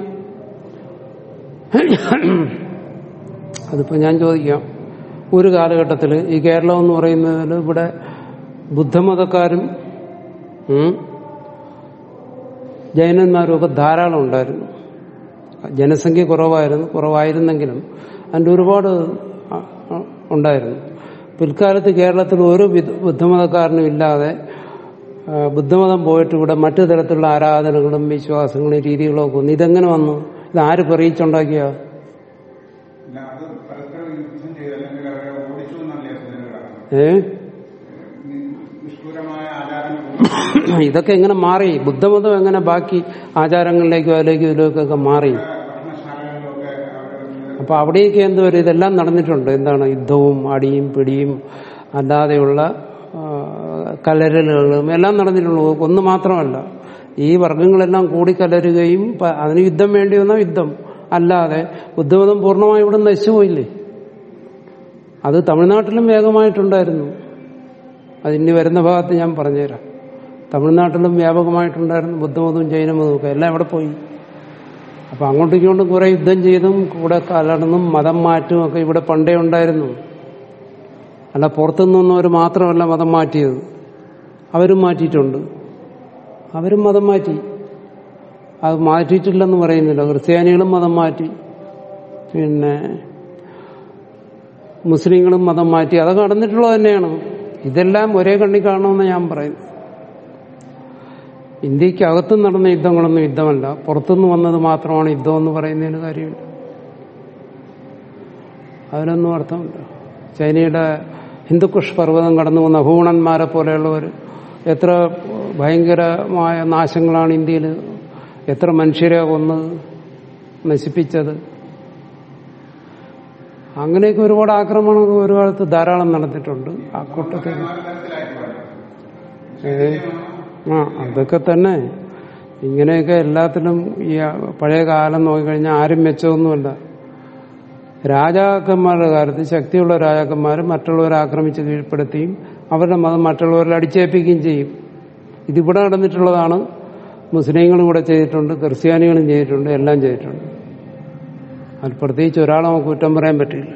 അതിപ്പോ ഞാൻ ചോദിക്കാം ഒരു കാലഘട്ടത്തിൽ ഈ കേരളം എന്ന് പറയുന്നതിൽ ഇവിടെ ബുദ്ധമതക്കാരും ഉം, ജൈനന്മാരും ഒക്കെ ധാരാളം ഉണ്ടായിരുന്നു ജനസംഖ്യ കുറവായിരുന്നു കുറവായിരുന്നെങ്കിലും അതിൻ്റെ ഒരുപാട് അ- അ- ഉണ്ടായിരുന്നു പിൽക്കാലത്ത് കേരളത്തിൽ ഒരു വിധ- ബുദ്ധമതക്കാരനും ഇല്ലാതെ ആ, ബുദ്ധമതം പോയിട്ട് ഇവിടെ മറ്റു തരത്തിലുള്ള ആരാധനകളും വിശ്വാസങ്ങളും രീതികളും ഒക്കെ വന്നു ഇതെങ്ങനെ വന്നു ഇത് ആര് പറയിച്ചുണ്ടാക്കിയ പിന്നെ അത് പരസ്പരം യുദ്ധം ചെയ്ത് അല്ലെങ്കിൽ അവരെ ഓടിച്ചു എന്നല്ലേ സൂചന കിടക്കുന്നത് ഏ ഇതൊക്കെ എങ്ങനെ മാറി ബുദ്ധമതം എങ്ങനെ ബാക്കി ആചാരങ്ങളിലേക്കും അതിലേക്കും ഇതിലേക്കൊക്കെ മാറി പഠനശാലകളിലൊക്കെ അവർ അപ്പൊ അവിടെയൊക്കെ എന്തുവരും ഇതെല്ലാം നടന്നിട്ടുണ്ട് എന്താണ് യുദ്ധവും അടിയും പിടിയും അല്ലാതെയുള്ള ആ, കലരലുകളും എല്ലാം നടന്നിട്ടുള്ളൂ ഒന്ന് മാത്രമല്ല ഈ വർഗങ്ങളെല്ലാം കൂടി കലരുകയും പ- അതിന് യുദ്ധം വേണ്ടി വന്ന യുദ്ധം അല്ലാതെ ബുദ്ധമതം പൂർണ്ണമായി ഇവിടെ നശിച്ചുപോയില്ലേ അത് തമിഴ്നാട്ടിലും വേഗമായിട്ടുണ്ടായിരുന്നു അതിന് വരുന്ന ഭാഗത്ത് ഞാൻ പറഞ്ഞുതരാം തമിഴ്നാട്ടിലും വ്യാപകമായിട്ടുണ്ടായിരുന്നു ബുദ്ധമതവും ജൈനമതവും ഒക്കെ എല്ലാം ഇവിടെ പോയി അപ്പൊ അങ്ങോട്ടും ഇങ്ങോട്ടും കുറെ യുദ്ധം ചെയ്തും കൂടെ കലർന്നും മതം മാറ്റും ഒക്കെ ഇവിടെ പണ്ടേ ഉണ്ടായിരുന്നു അല്ല പുറത്തുനിന്നവർ മാത്രമല്ല മതം മാറ്റിയത് അവരും മാറ്റിയിട്ടുണ്ട് അവരും മതം മാറ്റി അത് മാറ്റിയിട്ടില്ലെന്ന് പറയുന്നില്ല ക്രിസ്ത്യാനികളും മതം മാറ്റി പിന്നെ മുസ്ലിങ്ങളും മതം മാറ്റി അതൊക്കെ നടന്നിട്ടുള്ളത് തന്നെയാണ് ഇതെല്ലാം ഒരേ കണ്ണി കാണണമെന്ന് ഞാൻ പറയുന്നു ഇന്ത്യക്ക് അകത്തും നടന്ന യുദ്ധങ്ങളൊന്നും യുദ്ധമല്ല പുറത്തുനിന്ന് വന്നത് മാത്രമാണ് യുദ്ധം എന്ന് പറയുന്നതിന് കാര്യമില്ല അതിനൊന്നും അർത്ഥമില്ല ചൈനയുടെ ഹിന്ദുക്കുഷ് പർവ്വതം കടന്നു വന്ന ഹൂണന്മാരെ പോലെയുള്ളവർ എത്ര ഭയങ്കരമായ നാശങ്ങളാണ് ഇന്ത്യയിൽ എത്ര മനുഷ്യരെ കൊന്ന് നശിപ്പിച്ചത് അങ്ങനെയൊക്കെ ഒരുപാട് ആക്രമണങ്ങൾ ഒരു കാലത്ത് ധാരാളം നടന്നിട്ടുണ്ട് ആ കൂട്ടത്തിൽ ഏ, ആ അതൊക്കെ തന്നെ ഇങ്ങനെയൊക്കെ എല്ലാത്തിലും ഈ പഴയ കാലം നോക്കിക്കഴിഞ്ഞാൽ ആരും മെച്ചമൊന്നുമല്ല രാജാക്കന്മാരുടെ കാലത്ത് ശക്തിയുള്ള രാജാക്കന്മാർ മറ്റുള്ളവരെ ആക്രമിച്ച് കീഴ്പ്പെടുത്തിയും അവരുടെ മതം മറ്റുള്ളവരിൽ അടിച്ചേൽപ്പിക്കുകയും ചെയ്യും ഇതിവിടെ നടന്നിട്ടുള്ളതാണ് മുസ്ലിങ്ങളും കൂടെ ചെയ്തിട്ടുണ്ട് ക്രിസ്ത്യാനികളും ചെയ്തിട്ടുണ്ട് എല്ലാം ചെയ്തിട്ടുണ്ട് അത് പ്രത്യേകിച്ച് ഒരാളെ നമുക്ക് കുറ്റം പറയാൻ പറ്റില്ല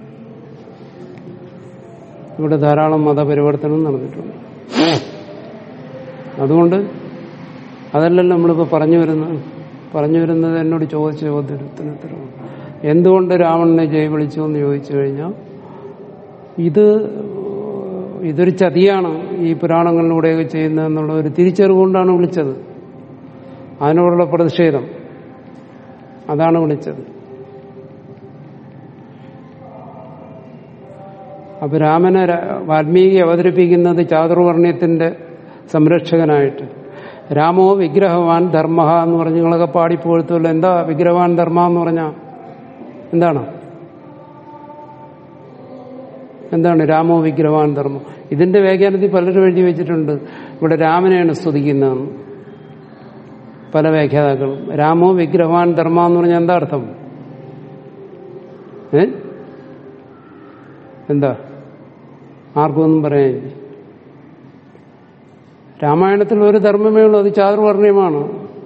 ഇവിടെ ധാരാളം മതപരിവർത്തനം നടന്നിട്ടുണ്ട് അതുകൊണ്ട് അതല്ലല്ലോ നമ്മളിപ്പോൾ പറഞ്ഞു വരുന്നത് പറഞ്ഞു വരുന്നത് എന്നോട് ചോദിച്ച ചോദ്യത്തിന് ഉത്തരവാണ് എന്തുകൊണ്ട് രാവണനെ ജയ് വിളിച്ചു എന്ന് ചോദിച്ചു കഴിഞ്ഞാൽ ഇത് ഇതൊരു ചതിയാണ് ഈ പുരാണങ്ങളിലൂടെയൊക്കെ ചെയ്യുന്നതെന്നുള്ള ഒരു തിരിച്ചറിവുകൊണ്ടാണ് വിളിച്ചത് അതിനോടുള്ള പ്രതിഷേധം അതാണ് വിളിച്ചത് അപ്പൊ രാമനെ ര- വാൽമീകി അവതരിപ്പിക്കുന്നത് ചാതുർവർണ്ണയത്തിന്റെ സംരക്ഷകനായിട്ട് രാമോ വിഗ്രഹവാൻ ധർമ്മ എന്ന് പറഞ്ഞ് നിങ്ങളൊക്കെ പാടിപ്പോഴത്തുള്ളൂ എന്താ വിഗ്രഹവാൻ ധർമ്മ എന്ന് പറഞ്ഞ എന്താണ് എന്താണ് രാമോ വിഗ്രഹവാൻ ധർമ്മം ഇതിന്റെ വ്യാഖ്യാനത്തിൽ പലരും എഴുതി വെച്ചിട്ടുണ്ട് ഇവിടെ രാമനെയാണ് സ്തുതിക്കുന്നതെന്ന് പല വ്യാഖ്യാതാക്കളും രാമോ വിഗ്രഹവാൻ ധർമ്മ എന്ന് പറഞ്ഞാൽ എന്താ അർത്ഥം ഏ എന്താ ആർക്കും ഒന്നും പറയാനില്ല രാമായണത്തിൽ ഒരു ധർമ്മമേ ഉള്ളൂ അത് ചാതുർവർണ്ണയമാണ്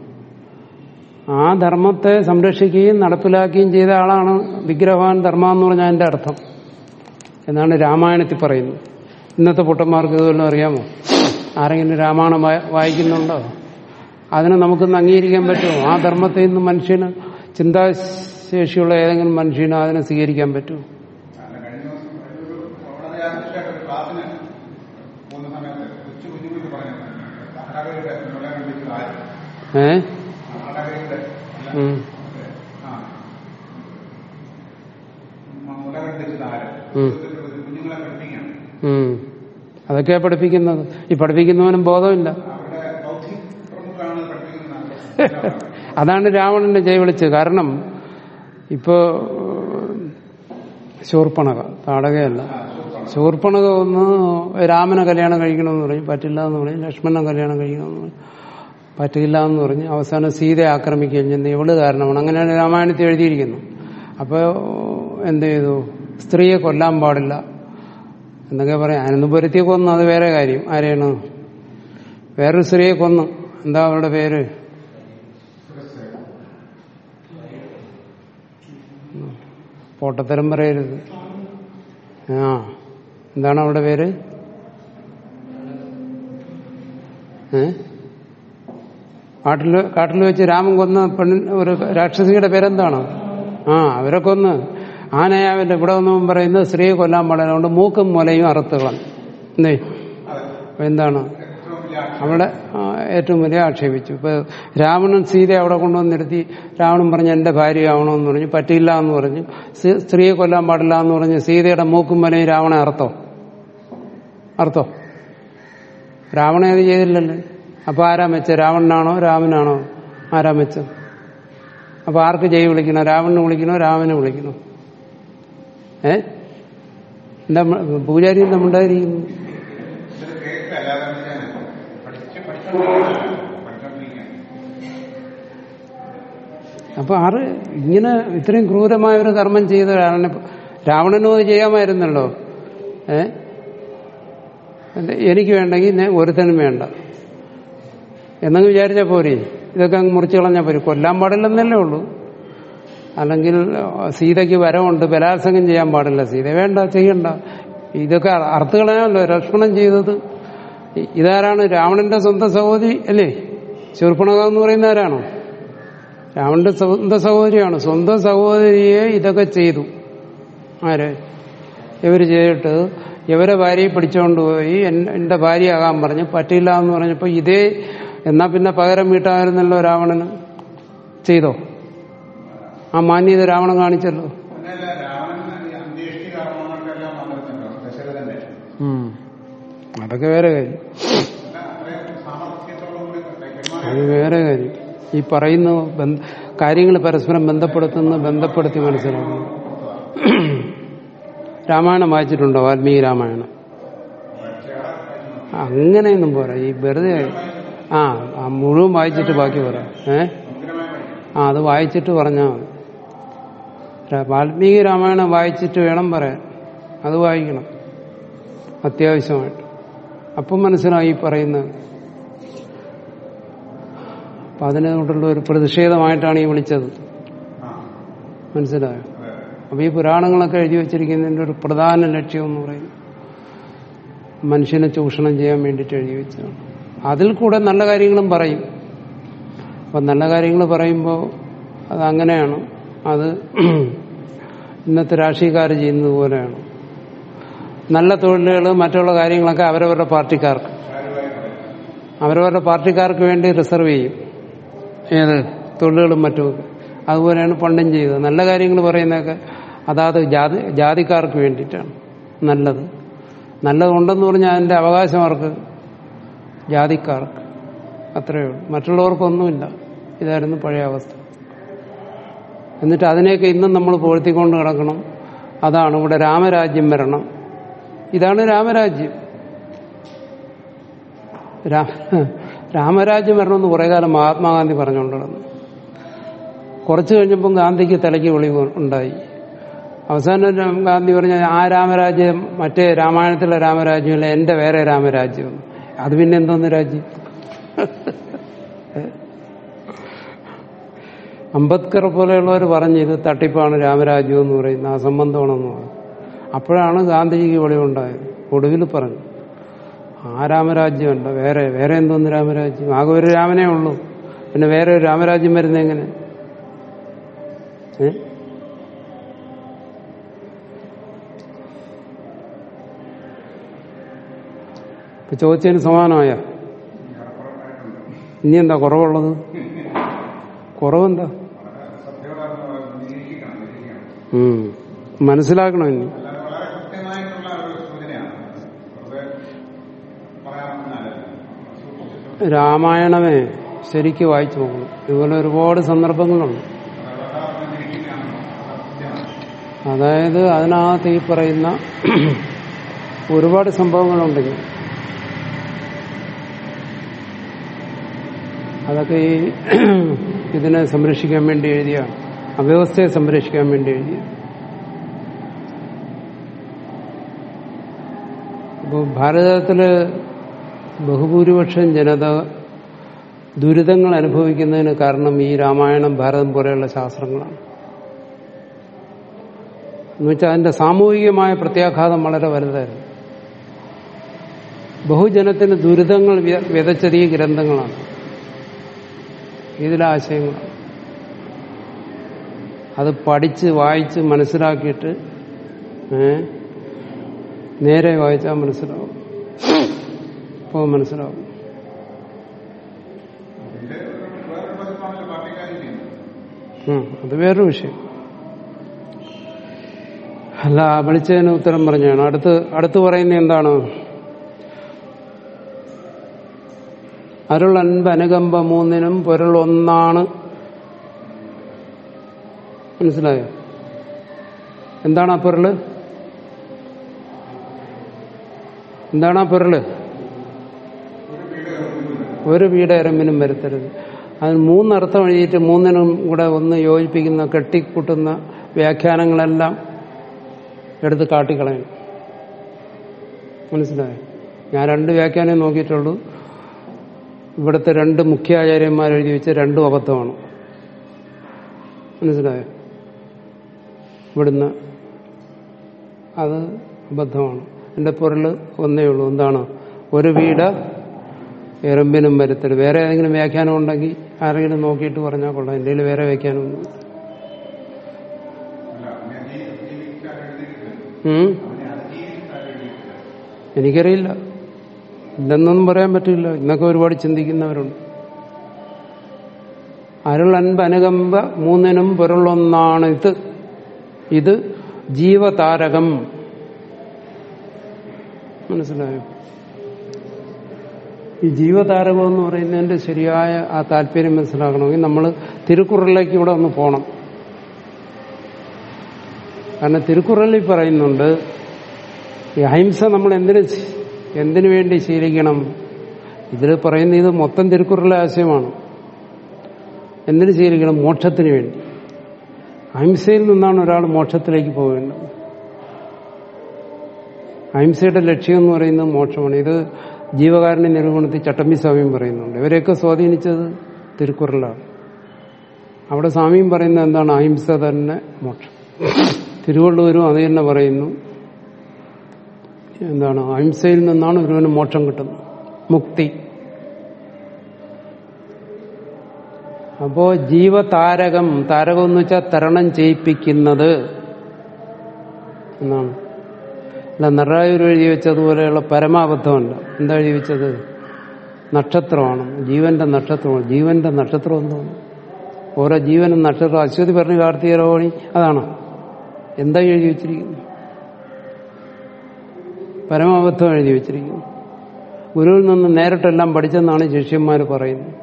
ആ ധർമ്മത്തെ സംരക്ഷിക്കുകയും നടപ്പിലാക്കുകയും ചെയ്ത ആളാണ് വിഗ്രഹവാൻ ധർമ്മ എന്ന് പറഞ്ഞാൽ അതിന്റെ അർത്ഥം എന്നാണ് രാമായണത്തിൽ പറയുന്നത് ഇന്നത്തെ പൊട്ടന്മാർക്ക് ഇതുവല്ലതും അറിയാമോ ആരെങ്കിലും രാമായണം വാ- വായിക്കുന്നുണ്ടോ അതിനെ നമുക്കൊന്ന് അംഗീകരിക്കാൻ പറ്റുമോ ആ ധർമ്മത്തിൽ നിന്ന് മനുഷ്യന് ചിന്താശേഷിയുള്ള ഏതെങ്കിലും മനുഷ്യന് അതിനെ സ്വീകരിക്കാൻ പറ്റുമോ അല്ല, കഴിഞ്ഞ ദിവസം ഒരു വളരെ യാദൃശ്ചികമായിട്ട് ഒരു ക്ലാസ്സിന് പോകുന്ന സമയത്ത് കൊച്ചു കുഞ്ഞുങ്ങൾക്ക് പറഞ്ഞു നാടകയുടെ മുല കണ്ടിച്ചത് ആര് ഏ നാടകയുടെ ഉം. ആ മുല കണ്ടിച്ചത് ആര് ഉം. കുഞ്ഞുങ്ങളെ പഠിപ്പിക്കണം ഉം. അതൊക്കെയാ പഠിപ്പിക്കുന്നത് ഈ പഠിപ്പിക്കുന്നവനും ബോധമില്ല അവരുടെ ബൗദ്ധിക പ്രമുഖാണ് പഠിപ്പിക്കുന്നതാണ് അതാണ് രാവണനെ ജയ വിളിച്ചത് കാരണം ഇപ്പോ ശൂർപ്പണക താടകയല്ല ശൂർപ്പണക ഒന്ന് രാമനെ കല്യാണം കഴിക്കണമെന്ന് പറഞ്ഞു പറ്റില്ല എന്ന് പറഞ്ഞു ലക്ഷ്മണനെ കല്യാണം കഴിക്കണമെന്ന് പറഞ്ഞു പറ്റില്ല എന്ന് പറഞ്ഞ് അവസാനം സീതയെ ആക്രമിക്കുകയും ചെയ്യുന്ന ഇവള് കാരണമാണ് അങ്ങനെയാണ് രാമായണത്തിൽ എഴുതിയിരിക്കുന്നത് അപ്പോ എന്ത് ചെയ്തു സ്ത്രീയെ കൊല്ലാൻ പാടില്ല എന്നൊക്കെ പറയാം അതിനൊന്നും പൊരുത്തിയെ കൊന്നു അത് വേറെ കാര്യം ആരെയാണ് വേറൊരു സ്ത്രീയെ കൊന്നു എന്താ അവരുടെ പേര് പോട്ടത്തരം പറയരുത് ആ എന്താണ് അവളുടെ പേര് ഏ കാട്ടില് കാട്ടിൽ വെച്ച് രാമൻ കൊന്ന പെണ്ണിൻ ഒരു രാക്ഷസിയുടെ പേരെന്താണ് ആ അവരെ കൊന്ന് ആനയാവിന്റെ ഇവിടെ ഒന്നും പറയുന്നത് സ്ത്രീയെ കൊല്ലാൻ പാടില്ല അതുകൊണ്ട് മൂക്കും മുലയും അറുത്ത് കളഞ്ഞു എന്തേ അപ്പൊ എന്താണ് അവിടെ ആ, ഏറ്റവും വലിയ ആക്ഷേപിച്ചു ഇപ്പൊ രാവണൻ സീതയെ അവിടെ കൊണ്ടുവന്ന് നിർത്തി രാവണൻ പറഞ്ഞ് എന്റെ ഭാര്യയാവണമെന്ന് പറഞ്ഞു പറ്റില്ല എന്ന് പറഞ്ഞു സി- സ്ത്രീയെ കൊല്ലാൻ പാടില്ല എന്ന് പറഞ്ഞ് സീതയുടെ മൂക്കും മുലയും രാവണൻ അർത്ഥോ അർത്ഥോ രാവണൻ അത് ചെയ്തില്ലല്ലോ അപ്പൊ ആരാ മെച്ചം രാവണനാണോ രാമനാണോ ആരാ മെച്ചം അപ്പൊ ആർക്ക് ജയ് വിളിക്കണോ രാവണനെ വിളിക്കണോ രാമനെ വിളിക്കണോ ഏ എന്താ മ- പൂജാരി എന്താ ഉണ്ടായിരിക്കുന്നു ഇതൊരു കേക്ക് അല്ലാതെ എന്തിനാണ്? പഠിച്ച് പഠിച്ചോണ്ടിരിക്കുകയാണ് പഠിച്ചോണ്ടിരിക്കുകയാണ് അപ്പൊ ആറ് ഇങ്ങനെ ഇത്രയും ക്രൂരമായ ഒരു കർമ്മം ചെയ്ത രാവണനെ രാവണനും അത് ചെയ്യാമായിരുന്നല്ലോ ഏ എനിക്ക് വേണ്ടെങ്കിൽ ഞാൻ ഒരുത്തനും വേണ്ട എന്നങ്ങ് വിചാരിച്ചാൽ പോരെ ഇതൊക്കെ അങ്ങ് മുറിച്ചു കളഞ്ഞാൽ പോരെ കൊല്ലാൻ പാടില്ലെന്നല്ലേ ഉള്ളൂ അല്ലെങ്കിൽ ആ, സീതയ്ക്ക് വരവുണ്ട് ബലാത്സംഗം ചെയ്യാൻ പാടില്ല സീത വേണ്ട ചെയ്യണ്ട ഇതൊക്കെ അർത്ഥ കളയാമല്ലോ ലക്ഷ്മണൻ ചെയ്തത് ഇ- ഇതാരാണ് രാവണന്റെ സ്വന്തം സഹോദരി അല്ലേ ശൂർപ്പണക എന്ന് പറയുന്ന ആരാണോ രാവണന്റെ സ്വന്തം സഹോദരിയാണ് സ്വന്തം സഹോദരിയെ ഇതൊക്കെ ചെയ്തു ആര് ഇവര് ചെയ്തിട്ട് ഇവരെ ഭാര്യയെ പിടിച്ചുകൊണ്ട് പോയി എൻ- എന്റെ ഭാര്യയാകാൻ പറഞ്ഞു പറ്റില്ല എന്ന് പറഞ്ഞപ്പോ ഇതേ എന്നാ പിന്നെ പകരം വീട്ടാമായിരുന്നല്ലോ രാവണന് ചെയ്തോ ആ മാന്യത രാവണൻ കാണിച്ചല്ലോ അങ്ങനെയല്ല രാവണൻ ഈ അന്ത്യേഷ്ടി കർമ്മങ്ങൾക്കെല്ലാം വന്നിരുന്നല്ലോ ദശരഥന്റെ അതൊക്കെ വേറെ കാര്യം അല്ല, അത്രയും സാമർത്ഥ്യത്തോടും കൂടി കൈമാറി അത് വേറെ കാര്യം ഈ പറയുന്ന കാര്യങ്ങൾ പരസ്പരം ബന്ധപ്പെടുത്തുന്ന ബന്ധപ്പെടുത്തി മനസ്സിലാക്കുന്നു രാമായണം വായിച്ചിട്ടുണ്ടോ വാൽമീകി രാമായണം അങ്ങനെയൊന്നും പോരാ ഈ വെറുതെ ആ ആ മുഴുവൻ വായിച്ചിട്ട് ബാക്കി പറയാം ഏ ആ അത് വായിച്ചിട്ട് പറഞ്ഞാൽ മതി ര- വാൽമീകി രാമായണം വായിച്ചിട്ട് വേണം പറയാൻ അത് വായിക്കണം അത്യാവശ്യമായിട്ട് അപ്പം മനസ്സിലായി ഈ പറയുന്നത് അപ്പൊ അതിനോടുള്ള ഒരു പ്രതിഷേധമായിട്ടാണ് ഈ വിളിച്ചത് മനസ്സിലായോ അപ്പൊ ഈ പുരാണങ്ങളൊക്കെ എഴുതി വെച്ചിരിക്കുന്നതിന്റെ ഒരു പ്രധാന ലക്ഷ്യം എന്ന് പറയുന്നത് മനുഷ്യനെ ചൂഷണം ചെയ്യാൻ വേണ്ടിയിട്ട് എഴുതി വെച്ചതാണ് അതിൽ കൂടെ നല്ല കാര്യങ്ങളും പറയും അപ്പൊ നല്ല കാര്യങ്ങൾ പറയുമ്പോൾ അത് അങ്ങനെയാണ് അത് ഇന്നത്തെ രാഷ്ട്രീയക്കാർ ചെയ്യുന്നത് പോലെയാണ് നല്ല തൊഴിലുകൾ മറ്റുള്ള കാര്യങ്ങളൊക്കെ അവരവരുടെ പാർട്ടിക്കാർക്ക് അവരവരുടെ പാർട്ടിക്കാർക്ക് വേണ്ടി റിസർവ് ചെയ്യും ഏത് തൊഴിലുകളും മറ്റുമൊക്കെ അതുപോലെയാണ് പണ്ടും ചെയ്തത് നല്ല കാര്യങ്ങൾ പറയുന്നതൊക്കെ അതാത് ജാതി ജാതിക്കാർക്ക് വേണ്ടിയിട്ടാണ് നല്ലത് നല്ലതുണ്ടെന്ന് പറഞ്ഞാൽ അതിന്റെ അവകാശം അവർക്ക് ജാതിക്കാർക്ക് അത്രയേ ഉള്ളൂ മറ്റുള്ളവർക്കൊന്നുമില്ല ഇതായിരുന്നു പഴയ അവസ്ഥ എന്നിട്ട് അതിനെയൊക്കെ ഇന്നും നമ്മൾ പുകഴ്ത്തിക്കൊണ്ട് കിടക്കണം അതാണ് ഇവിടെ രാമരാജ്യം വരണം ഇതാണ് രാമരാജ്യം രാ- രാമരാജ്യം വരണമെന്ന് കുറെ കാലം മഹാത്മാഗാന്ധി പറഞ്ഞുകൊണ്ട് നടന്നു കുറച്ചു കഴിഞ്ഞപ്പം ഗാന്ധിക്ക് തലയ്ക്ക് വെളിവ് ഉണ്ടായി അവസാനം രാം- ഗാന്ധി പറഞ്ഞ ആ രാമരാജ്യം മറ്റേ രാമായണത്തിലെ രാമരാജ്യമല്ല എന്റെ വേറെ രാമരാജ്യം അത് പിന്നെ എന്തോന്ന് രാജ്യം അംബേദ്കർ പോലെയുള്ളവർ പറഞ്ഞു ഇത് തട്ടിപ്പാണ് രാമരാജ്യം എന്ന് പറയുന്ന അസംബന്ധമാണെന്ന് പറഞ്ഞു അപ്പോഴാണ് ഗാന്ധിജിക്ക് വെളിവുണ്ടായത് ഒടുവിൽ പറഞ്ഞു ആ രാമരാജ്യമല്ല വേറെ വേറെ എന്തോന്ന് രാമരാജ്യം ആകെ ഒരു രാമനേ ഉള്ളൂ പിന്നെ വേറെ ഒരു രാമരാജ്യം വരുന്ന എങ്ങനെ ഏ? ഇപ്പൊ ചോദിച്ചതിന് സമാനമായ ഇനി എന്താ കുറവുള്ളത് കുറവെന്താ ഉം. മനസ്സിലാക്കണം ഇനി അല്ലാതെ വളരെ കൃത്യമായിട്ടുള്ള ഒരു സൂചനയാണ് വെറുതെ പറയാമെന്നല്ല സൂക്ഷിച്ചു രാമായണമേ ശരിക്ക് വായിച്ചു നോക്കണം ഇതുപോലെ ഒരുപാട് സന്ദർഭങ്ങളുണ്ട് അതായത് അതിനകത്ത് ഈ പറയുന്ന ഒരുപാട് സംഭവങ്ങളുണ്ടെങ്കിൽ അതൊക്കെ ഈ ഇതിനെ സംരക്ഷിക്കാൻ വേണ്ടി എഴുതിയ അവ്യവസ്ഥയെ സംരക്ഷിക്കാൻ വേണ്ടി എഴുതിയ അപ്പോൾ ഭാരതത്തില് ബഹുഭൂരിപക്ഷം ജനത ദുരിതങ്ങൾ അനുഭവിക്കുന്നതിന് കാരണം ഈ രാമായണം ഭാരതം പോലെയുള്ള ശാസ്ത്രങ്ങളാണ് എന്നുവെച്ചാൽ അതിന്റെ സാമൂഹികമായ പ്രത്യാഘാതം വളരെ വലുതായിരുന്നു ബഹുജനത്തിന് ദുരിതങ്ങൾ വ്യ- വിതച്ചത് ഈ ഗ്രന്ഥങ്ങളാണ് ഇതിലെ ആശയങ്ങളാണ് അത് പഠിച്ച് വായിച്ച് മനസ്സിലാക്കിയിട്ട് ഏ, നേരെ വായിച്ചാൽ മനസ്സിലാവും ഇപ്പോൾ മനസ്സിലാവും ഇത് വേറൊരു പതിപ്പാണല്ലോ പാർട്ടിക്കാരും ചെയ്യുന്നത് ഉം, അത് വേറൊരു വിഷയം അല്ല വിളിച്ചതിന് ഉത്തരം പറഞ്ഞാണ് അടുത്ത് അടുത്ത് പറയുന്നത് എന്താണ് അരുൾ അൻപ് അനുകമ്പ മൂന്നിനും പൊരുൾ ഒന്നാണ് മനസ്സിലായോ എന്താണ് ആ പൊരുള് എന്താണ് ആ പൊരുള് ഒരു വീട് എരമ്പിനും വരുത്തരുത് അതിന് മൂന്നർത്ഥം എഴുതിയിട്ട് മൂന്നിനും കൂടെ ഒന്ന് യോജിപ്പിക്കുന്ന കെട്ടിക്കൂട്ടുന്ന വ്യാഖ്യാനങ്ങളെല്ലാം എടുത്ത് കാട്ടിക്കളയും മനസ്സിലായോ ഞാൻ രണ്ട് വ്യാഖ്യാനം നോക്കിയിട്ടുള്ളൂ ഇവിടുത്തെ രണ്ട് മുഖ്യാചാര്യന്മാർ എഴുതി വെച്ച രണ്ടും അബദ്ധമാണ് മനസ്സിലായോ ഇവിടുന്ന് അത് അബദ്ധമാണ് എന്റെ പൊരുൾ ഒന്നേ ഉള്ളൂ എന്താണ് ഒരു വീട് എറുമ്പിനും വരുത്തരുത് വേറെ ഏതെങ്കിലും വ്യാഖ്യാനം ഉണ്ടെങ്കിൽ ആരെങ്കിലും നോക്കിയിട്ട് പറഞ്ഞാൽ കൊള്ളാം എൻ്റെ കയ്യിൽ വേറെ വ്യാഖ്യാനമൊന്നും അല്ല അവനെ ജീ- ജീവിക്കാൻ എഴുതിയിട്ട് ഉം? അവനെ അതിജീവിക്കാൻ എഴുതിയിട്ട് എനിക്കറിയില്ല ഇല്ലെന്നൊന്നും പറയാൻ പറ്റില്ല ഇന്നൊക്കെ ഒരുപാട് ചിന്തിക്കുന്നവരുണ്ട് അരുൾ അൻപ് അനുകമ്പ മൂന്നിനും പൊരുളൊന്നാണ് ഇത് ഇത് ജീവതാരകം മനസ്സിലായോ ഈ ജീവതാരകം എന്ന് പറയുന്നതിന്റെ ശരിയായ ആ താല്പര്യം മനസ്സിലാക്കണമെങ്കിൽ നമ്മൾ തിരുക്കുറളിലേക്ക് ഇവിടെ ഒന്ന് പോകണം കാരണം തിരുക്കുറളിൽ പറയുന്നുണ്ട് ഈ അഹിംസ നമ്മൾ എന്തിനു എന്തിനു വേണ്ടി ശീലിക്കണം ഇതിൽ പറയുന്ന ഇത് മൊത്തം തിരുക്കുറളിലെ ആശയമാണ് എന്തിനു ശീലിക്കണം മോക്ഷത്തിന് വേണ്ടി അഹിംസയിൽ നിന്നാണ് ഒരാൾ മോക്ഷത്തിലേക്ക് പോകേണ്ടത് അഹിംസയുടെ ലക്ഷ്യം എന്ന് പറയുന്നത് മോക്ഷമാണ് ഇത് ജീവകാരുണ്യ നിരൂപണത്തിൽ ചട്ടമ്പി സ്വാമിയും പറയുന്നുണ്ട് ഇവരെയൊക്കെ സ്വാധീനിച്ചത് തിരുക്കുറലാണ് അവിടെ സ്വാമിയും പറയുന്നത് എന്താണ് അഹിംസ തന്നെ മോക്ഷം തിരുവള്ളൂരും അത് തന്നെ പറയുന്നു എന്താണ് അഹിംസയിൽ നിന്നാണ് ഒരുവന് മോക്ഷം കിട്ടുന്നത് മുക്തി അപ്പോ ജീവതാരകം താരകം എന്ന് വെച്ചാൽ തരണം ചെയ്യിപ്പിക്കുന്നത് എന്നാണ് അല്ല നിറായൂർ എഴുതി വെച്ചതുപോലെയുള്ള പരമാബദ്ധമല്ല എന്താ എഴുതി വെച്ചത് നക്ഷത്രമാണ് ജീവന്റെ നക്ഷത്രമാണ് ജീവന്റെ നക്ഷത്രം എന്താണ് ഓരോ ജീവനും നക്ഷത്രം അശ്വതി പറഞ്ഞ കാർത്തികരോണി അതാണ് എന്താ എഴുതി വെച്ചിരിക്കുന്നത് പരമാബദ്ധം എഴുതി വെച്ചിരിക്കുന്നു ഗുരുവിൽ നിന്ന് നേരിട്ടെല്ലാം പഠിച്ചെന്നാണ് ശിഷ്യന്മാർ പറയുന്നത്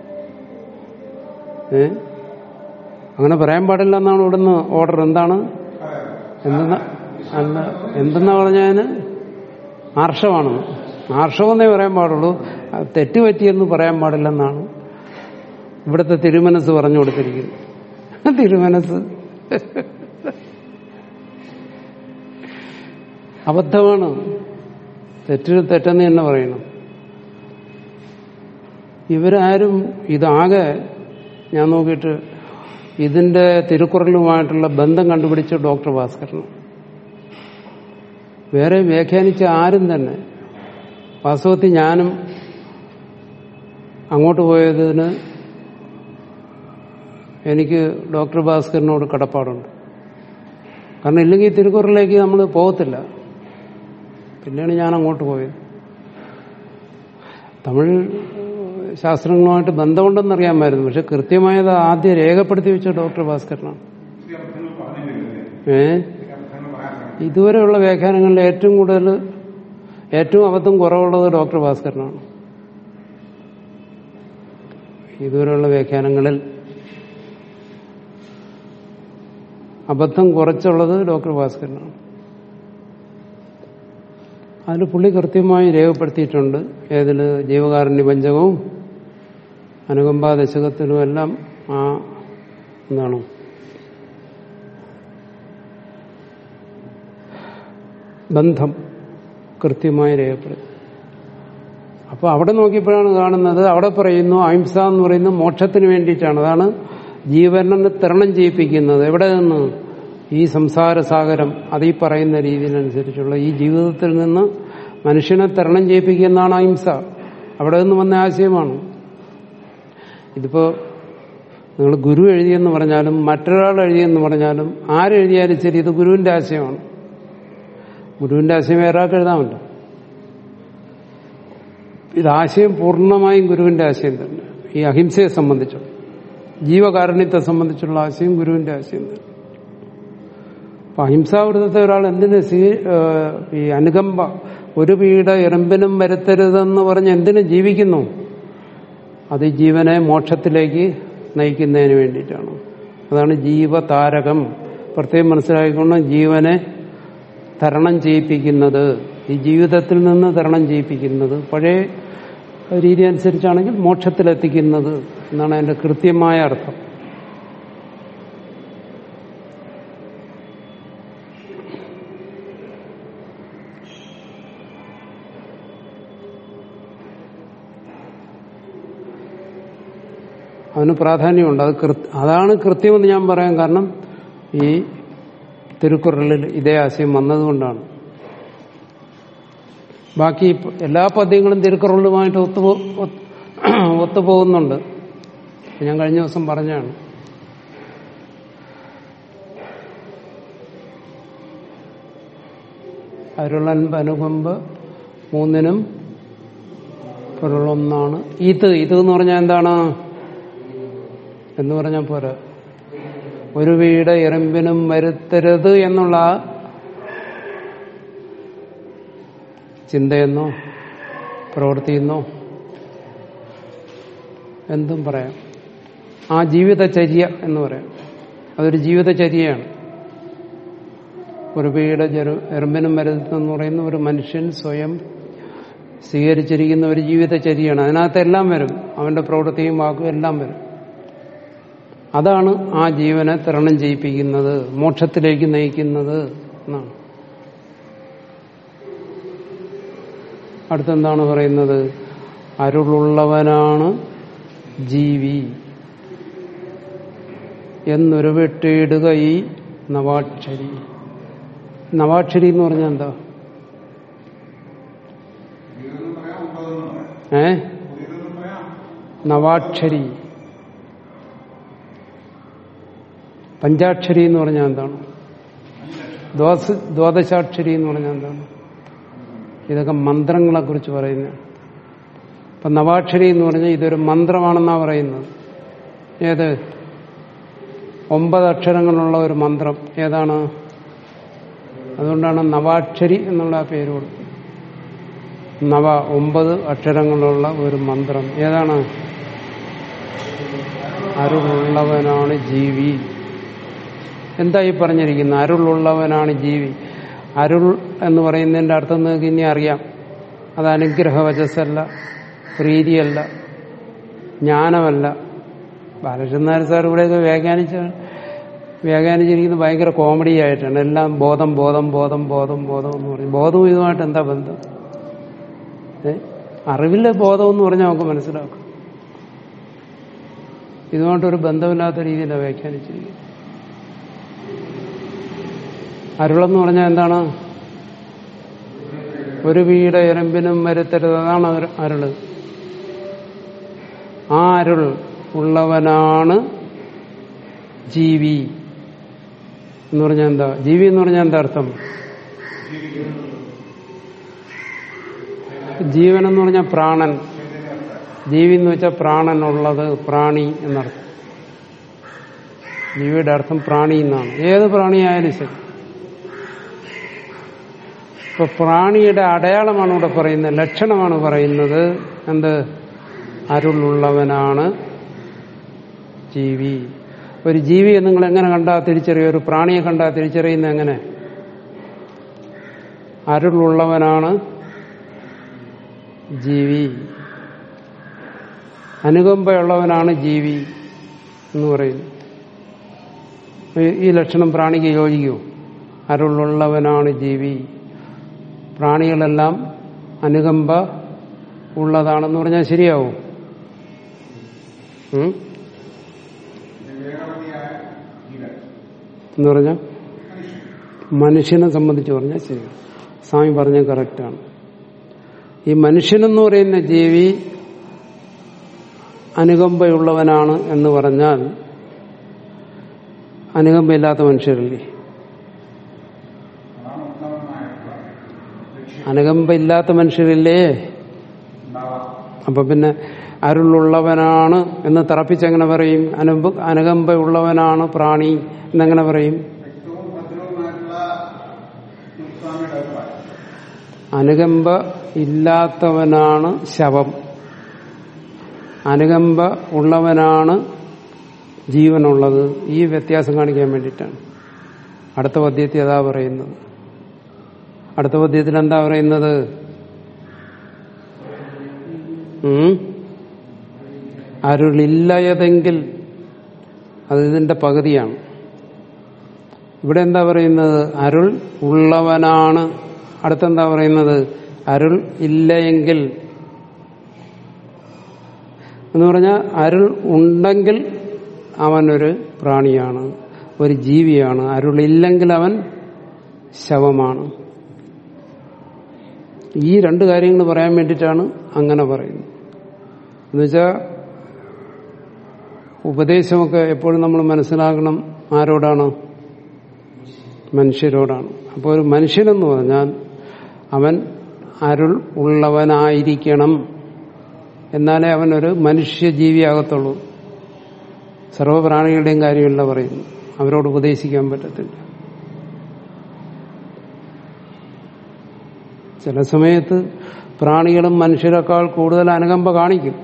ഏ അങ്ങനെ പറയാൻ പാടില്ല എന്നാണ് ഇവിടുന്ന് ഓർഡർ എന്താണ് എന്തെന്ന അല്ല എന്തെന്നാ പറഞ്ഞതിന് ആർഷമാണ് ആർഷമെന്നേ പറയാൻ പാടുള്ളൂ അത് തെറ്റുപറ്റിയെന്ന് പറയാൻ പാടില്ലെന്നാണ് ഇവിടുത്തെ തിരുമനസ് പറഞ്ഞു കൊടുത്തിരിക്കുന്നത് തിരുമനസ് അബദ്ധമാണ് തെറ്റിന് തെറ്റെന്ന് തന്നെ പറയണം ഇവരാരും ഇതാകെ ഞാൻ നോക്കിയിട്ട് ഇതിന്റെ തിരുക്കുറലുമായിട്ടുള്ള ബന്ധം കണ്ടുപിടിച്ച ഡോക്ടർ ഭാസ്കരൻ വേറെ വ്യാഖ്യാനിച്ച ആരും തന്നെ വാസ്തവത്തിൽ ഞാനും അങ്ങോട്ട് പോയതിന് എനിക്ക് ഡോക്ടർ ഭാസ്കരനോട് കടപ്പാടുണ്ട് കാരണം ഇല്ലെങ്കിൽ ഈ തിരുക്കുറളിലേക്ക് നമ്മൾ പോകത്തില്ല പിന്നെയാണ് ഞാൻ അങ്ങോട്ട് പോയത് തമിഴ് ശാസ്ത്രങ്ങളുമായിട്ട് ബന്ധമുണ്ടെന്നറിയാമായിരുന്നു പക്ഷെ കൃത്യമായത് ആദ്യം രേഖപ്പെടുത്തി വെച്ച ഡോക്ടർ ഭാസ്കരനാണ് ഈ അബദ്ധങ്ങൾ പറഞ്ഞില്ലേ ഏ ഈ അബദ്ധങ്ങൾ പറയാൻ ശ്രമിച്ചു ഇതുവരെയുള്ള വ്യാഖ്യാനങ്ങളിൽ ഏറ്റവും കൂടുതൽ ഏറ്റവും അബദ്ധം കുറവുള്ളത് ഡോക്ടർ ഭാസ്കരനാണ് ഇതുവരെയുള്ള വ്യാഖ്യാനങ്ങളിൽ അബദ്ധം കുറച്ചുള്ളത് ഡോക്ടർ ഭാസ്കരനാണ് അതിൽ പുള്ളി കൃത്യമായി രേഖപ്പെടുത്തിയിട്ടുണ്ട് ഏതില് ജീവകാരുണ്യ പഞ്ചകവും അനുകമ്പാ ദശകത്തിലും എല്ലാം ആ എന്താണ് ബന്ധം കൃത്യമായി രേഖപ്പെടുത്തി അപ്പൊ അവിടെ നോക്കിയപ്പോഴാണ് കാണുന്നത് അവിടെ പറയുന്നു അഹിംസ എന്ന് പറയുന്നത് മോക്ഷത്തിന് വേണ്ടിയിട്ടാണ് അതാണ് ജീവനെ തരണം ചെയ്യിപ്പിക്കുന്നത് എവിടെ നിന്ന് ഈ സംസാര സാഗരം അത് ഈ പറയുന്ന രീതിയിലനുസരിച്ചുള്ള ഈ ജീവിതത്തിൽ നിന്ന് മനുഷ്യനെ തരണം ചെയ്യിപ്പിക്കുന്നതാണ് അഹിംസ അവിടെ നിന്ന് വന്ന ആശയമാണ് ഇതിപ്പോ നിങ്ങൾ ഗുരു എഴുതിയെന്ന് പറഞ്ഞാലും മറ്റൊരാൾ എഴുതിയെന്ന് പറഞ്ഞാലും ആരെഴുതിയാലും ശരി ഇത് ഗുരുവിന്റെ ആശയമാണ് ഗുരുവിന്റെ ആശയം വേറെ ആൾക്ക് എഴുതാമല്ലോ ഇത് ആശയം പൂർണ്ണമായും ഗുരുവിന്റെ ആശയം തന്നെ ഈ അഹിംസയെ സംബന്ധിച്ചുള്ള ജീവകാരുണ്യത്തെ സംബന്ധിച്ചുള്ള ആശയം ഗുരുവിന്റെ ആശയം തന്നെ അപ്പൊ അഹിംസാവൃതത്തെ ഒരാൾ എന്തിന് സ്വീ ഏഹ് ഈ അനുകമ്പ ഒരു പീഡ എറുമ്പിനും വരുത്തരുതെന്ന് പറഞ്ഞ് എന്തിനു ജീവിക്കുന്നു അത് ജീവനെ മോക്ഷത്തിലേക്ക് നയിക്കുന്നതിന് വേണ്ടിയിട്ടാണ് അതാണ് ജീവതാരകം പ്രത്യേകം മനസ്സിലാക്കിക്കൊണ്ട് ജീവനെ തരണം ചെയ്യിപ്പിക്കുന്നത് ഈ ജീവിതത്തിൽ നിന്ന് തരണം ചെയ്യിപ്പിക്കുന്നത് പഴയ രീതി അനുസരിച്ചാണെങ്കിൽ മോക്ഷത്തിലെത്തിക്കുന്നത് എന്നാണ് അതിന്റെ കൃത്യമായ അർത്ഥം അതിന് പ്രാധാന്യമുണ്ട് അത് കൃ- അതാണ് കൃത്യമെന്ന് ഞാൻ പറയാൻ കാരണം ഈ തിരുക്കുറളിൽ ഇതേ ആശയം വന്നതുകൊണ്ടാണ് ബാക്കി ഇപ്പ- എല്ലാ പദ്യങ്ങളും തിരുക്കുറളുമായിട്ട് ഒത്തുപോ ഒത്ത് ഒത്തുപോകുന്നുണ്ട് ഞാൻ കഴിഞ്ഞ ദിവസം പറഞ്ഞാണ് അരുളൻപ് അനുകമ്പ് മൂന്നിനും പൊരുളൊന്നാണ് ഇത് ഇത് എന്ന് പറഞ്ഞാൽ എന്താണ് എന്ന് പറഞ്ഞാൽ പോരാ ഒരു വീട് എറുമ്പിനും വരുത്തരുത് എന്നുള്ള ആ ചിന്തയെന്നോ പ്രവൃത്തിയെന്നോ എന്തും പറയാം ആ ജീവിതചര്യ എന്ന് പറയാം അതൊരു ജീവിതചര്യയാണ് ഒരു വീട് ജെറു എറുമ്പിനും വരുത്തെന്ന് പറയുന്ന ഒരു മനുഷ്യൻ സ്വയം സ്വീകരിച്ചിരിക്കുന്ന ഒരു ജീവിതചര്യയാണ് അതിനകത്ത് എല്ലാം വരും അവന്റെ പ്രവൃത്തിയും വാക്കും എല്ലാം വരും അതാണ് ആ ജീവനെ തരണം ചെയ്യിപ്പിക്കുന്നത് മോക്ഷത്തിലേക്ക് നയിക്കുന്നത് എന്നാണ് അടുത്തെന്താണ് പറയുന്നത് അരുളുള്ളവനാണ് ജീവി എന്നൊരുവിട്ടിടുക ഈ നവാക്ഷരി നവാക്ഷരി എന്ന് പറഞ്ഞാൽ എന്താ ഇതെന്നും പറയാം ഒമ്പതെന്നും പറയാം ഏ പുതിയതെന്നും പറയാം നവാക്ഷരി പഞ്ചാക്ഷരി എന്ന് പറഞ്ഞാൽ എന്താണ് ദ്വാസ ദ്വാദശാക്ഷരി എന്ന് പറഞ്ഞാൽ എന്താണ് ഇതൊക്കെ മന്ത്രങ്ങളെ കുറിച്ച് പറയുന്നത് ഇപ്പൊ നവാക്ഷരി എന്ന് പറഞ്ഞാൽ ഇതൊരു മന്ത്രമാണെന്നാ പറയുന്നത് ഏത് ഒമ്പത് അക്ഷരങ്ങളുള്ള ഒരു മന്ത്രം ഏതാണ് അതുകൊണ്ടാണ് നവാക്ഷരി എന്നുള്ള ആ പേര് കൊടുത്തത് നവ ഒമ്പത് അക്ഷരങ്ങളുള്ള ഒരു മന്ത്രം ഏതാണ് അരുളുള്ളവനാണ് ജീവി എന്താ ഈ പറഞ്ഞിരിക്കുന്നത് അരുളുള്ളവനാണ് ജീവി അരുൾ എന്ന് പറയുന്നതിന്റെ അർത്ഥം നിങ്ങൾക്ക് ഇനി അറിയാം അത് അനുഗ്രഹവചസ്സല്ല പ്രീതിയല്ല ജ്ഞാനമല്ല ബാലകൃഷ്ണൻ നായർ സാർ ഇവിടെയൊക്കെ വ്യാഖ്യാനിച്ച വ്യാഖ്യാനിച്ചിരിക്കുന്നത് ഭയങ്കര കോമഡി ആയിട്ടാണ് എല്ലാം ബോധം ബോധം ബോധം ബോധം ബോധം എന്ന് പറയും ബോധവും ഇതുമായിട്ട് എന്താ ബന്ധം ഏ? അറിവിലെ ബോധം എന്ന് പറഞ്ഞാൽ നമുക്ക് മനസ്സിലാക്കും ഇതുമായിട്ടൊരു ബന്ധമില്ലാത്ത രീതിയിലാണ് വ്യാഖ്യാനിച്ചിരിക്കുന്നത് അരുളെന്ന് പറഞ്ഞാൽ എന്താണ് ഒരു വീട് എരമ്പിനും വരുത്തരുത് അതാണ് അരു- അരുള് ആ അരുൾ ഉള്ളവനാണ് ജീവി എന്ന് പറഞ്ഞാൽ എന്താ ജീവി എന്ന് പറഞ്ഞാൽ എന്താ അർത്ഥം ജീവൻ എന്ന് പറഞ്ഞാൽ പ്രാണൻ ജീവി എന്ന് വെച്ചാൽ പ്രാണൻ ഉള്ളത് പ്രാണി എന്നർത്ഥം ജീവിയുടെ അർത്ഥം പ്രാണി എന്നാണ് ഏത് പ്രാണിയായാലും ശരി ഇപ്പൊ പ്രാണിയുടെ അടയാളമാണ് ഇവിടെ പറയുന്നത് ലക്ഷണമാണ് പറയുന്നത് എന്ത് അരുളുള്ളവനാണ് ജീവി ഒരു ജീവിയെ നിങ്ങൾ എങ്ങനെ കണ്ടാ തിരിച്ചറിയും ഒരു പ്രാണിയെ കണ്ടാ തിരിച്ചറിയുന്നത് എങ്ങനെ അരുളുള്ളവനാണ് ജീവി അനുകമ്പയുള്ളവനാണ് ജീവി എന്ന് പറയുന്നു ഈ- ഈ ലക്ഷണം പ്രാണിക്ക് യോജിക്കൂ അരുളുള്ളവനാണ് ജീവി പ്രാണികളെല്ലാം അനുകമ്പ ഉള്ളതാണെന്ന് പറഞ്ഞാൽ ശരിയാവും ഉം? വിവേകവതിയായ ജീവൻ എന്ന് പറഞ്ഞാൽ മനുഷ്യനെ സംബന്ധിച്ച് പറഞ്ഞാൽ ശരി സ്വാമി പറഞ്ഞ കറക്റ്റാണ് ഈ മനുഷ്യനെന്ന് പറയുന്ന ജീവി അനുകമ്പയുള്ളവനാണ് എന്ന് പറഞ്ഞാൽ അനുകമ്പയില്ലാത്ത മനുഷ്യരല്ലേ അതാണ് ഉത്തമമായിട്ടുള്ള ലക്ഷ്യം അനുകമ്പയില്ലാത്ത മനുഷ്യരില്ലേ ഉണ്ടാവാം അപ്പൊ പിന്നെ അരുളുള്ളവനാണ് എന്ന് തറപ്പിച്ചെങ്ങനെ പറയും അനുപ അനുകമ്പയുള്ളവനാണ് പ്രാണി എന്നെങ്ങനെ പറയും വ്യക്തവും ഭദ്രവുമായിട്ടുള്ള സ്വാമിയുടെ അഭിപ്രായം അനുകമ്പ ഇല്ലാത്തവനാണ് ശവം അനുകമ്പ ഉള്ളവനാണ് ജീവനുള്ളത് ഈ വ്യത്യാസം കാണിക്കാൻ വേണ്ടിയിട്ടാണ് അടുത്ത പദ്യത്തിൽ അതാ പറയുന്നത് അടുത്ത പദ്യത്തിൽ എന്താ പറയുന്നത് ഉം? അരുളില്ലയതെങ്കിൽ അത് ഇതിന്റെ പകുതിയാണ് ഇവിടെ എന്താ പറയുന്നത് അരുൾ ഉള്ളവനാണ് അടുത്തെന്താ പറയുന്നത് അരുൾ ഇല്ലയെങ്കിൽ എന്ന് പറഞ്ഞാൽ അരുൾ ഉണ്ടെങ്കിൽ അവനൊരു പ്രാണിയാണ് ഒരു ജീവിയാണ് അരുളില്ലെങ്കിൽ അവൻ ശവമാണ് ഈ രണ്ട് കാര്യങ്ങൾ പറയാൻ വേണ്ടിയിട്ടാണ് അങ്ങനെ പറയുന്നത് എന്നുവെച്ചാൽ ഉപദേശമൊക്കെ എപ്പോഴും നമ്മൾ മനസ്സിലാക്കണം ആരോടാണ് മനുഷ്യരോടാണ് അപ്പോൾ ഒരു മനുഷ്യനെന്ന് പറഞ്ഞാൽ അവൻ അരുൾ ഉള്ളവനായിരിക്കണം എന്നാലേ അവനൊരു മനുഷ്യജീവിയാകത്തുള്ളൂ സർവ്വപ്രാണികളുടെയും കാര്യമല്ല പറയുന്നു അവരോട് ഉപദേശിക്കാൻ പറ്റത്തില്ല ചില സമയത്ത് പ്രാണികളും മനുഷ്യരെക്കാൾ കൂടുതൽ അനുകമ്പ കാണിക്കും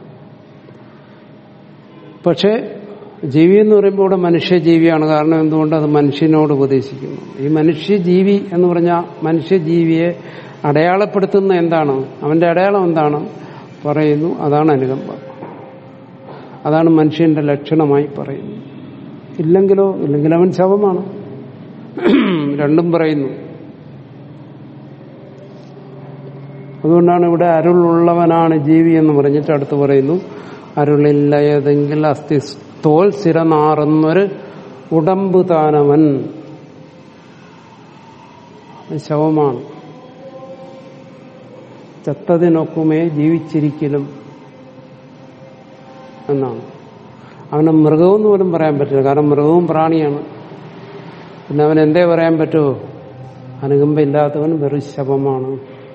പക്ഷെ ജീവി എന്ന് പറയുമ്പോൾ ഇവിടെ മനുഷ്യജീവിയാണ് കാരണം എന്തുകൊണ്ട് അത് മനുഷ്യനോട് ഉപദേശിക്കുന്നു ഈ മനുഷ്യജീവി എന്ന് പറഞ്ഞാൽ മനുഷ്യജീവിയെ അടയാളപ്പെടുത്തുന്ന എന്താണ് അവന്റെ അടയാളം എന്താണ് പറയുന്നു അതാണ് അനുകമ്പ അതാണ് മനുഷ്യന്റെ ലക്ഷണമായി പറയുന്നത് ഇല്ലെങ്കിലോ ഇല്ലെങ്കിൽ അവൻ ശവമാണ് രണ്ടും പറയുന്നു അതുകൊണ്ടാണ് ഇവിടെ അരുളുള്ളവനാണ് ജീവി എന്ന് പറഞ്ഞിട്ട് അടുത്ത് പറയുന്നു അരുളില്ലയതെങ്കിൽ അസ്ഥി തോൽ സ്ഥിരനാറുന്നൊരു ഉടമ്പ് താനവൻ ശവമാണ് ചത്തതിനൊക്കുമേ ജീവിച്ചിരിക്കലും എന്നാണ് അവന് മൃഗമെന്ന് പോലും പറയാൻ പറ്റില്ല കാരണം മൃഗവും പ്രാണിയാണ് പിന്നെ അവൻ എന്തേ പറയാൻ പറ്റുമോ അനുകമ്പയില്ലാത്തവൻ വെറും ശവമാണ്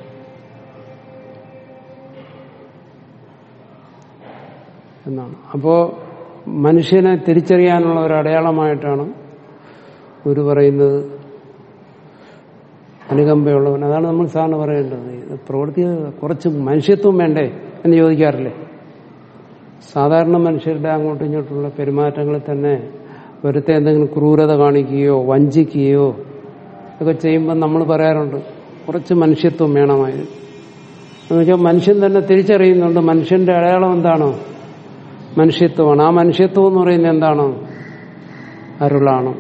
എന്നാണ് അപ്പോ മനുഷ്യനെ തിരിച്ചറിയാനുള്ള ഒരു അടയാളമായിട്ടാണ് ഗുരു പറയുന്നത് അനുകമ്പയുള്ളവൻ അതാണ് നമ്മൾ സാറിന് പറയേണ്ടത് ഇത് പ്രവൃത്തി കുറച്ച് മനുഷ്യത്വം വേണ്ടേ എന്ന് ചോദിക്കാറില്ലേ സാധാരണ മനുഷ്യരുടെ അങ്ങോട്ടും ഇങ്ങോട്ടുള്ള പെരുമാറ്റങ്ങളിൽ തന്നെ വെറുതെ എന്തെങ്കിലും ക്രൂരത കാണിക്കുകയോ വഞ്ചിക്കുകയോ ഒക്കെ ചെയ്യുമ്പോൾ നമ്മൾ പറയാറുണ്ട് കുറച്ച് മനുഷ്യത്വം വേണമായിരുന്നു എന്ന് വെച്ചാൽ മനുഷ്യൻ തന്നെ തിരിച്ചറിയുന്നുണ്ട് മനുഷ്യന്റെ അടയാളം എന്താണോ മനുഷ്യത്വമാണ് ആ മനുഷ്യത്വം എന്ന് പറയുന്നത് എന്താണ് അരുളാണ്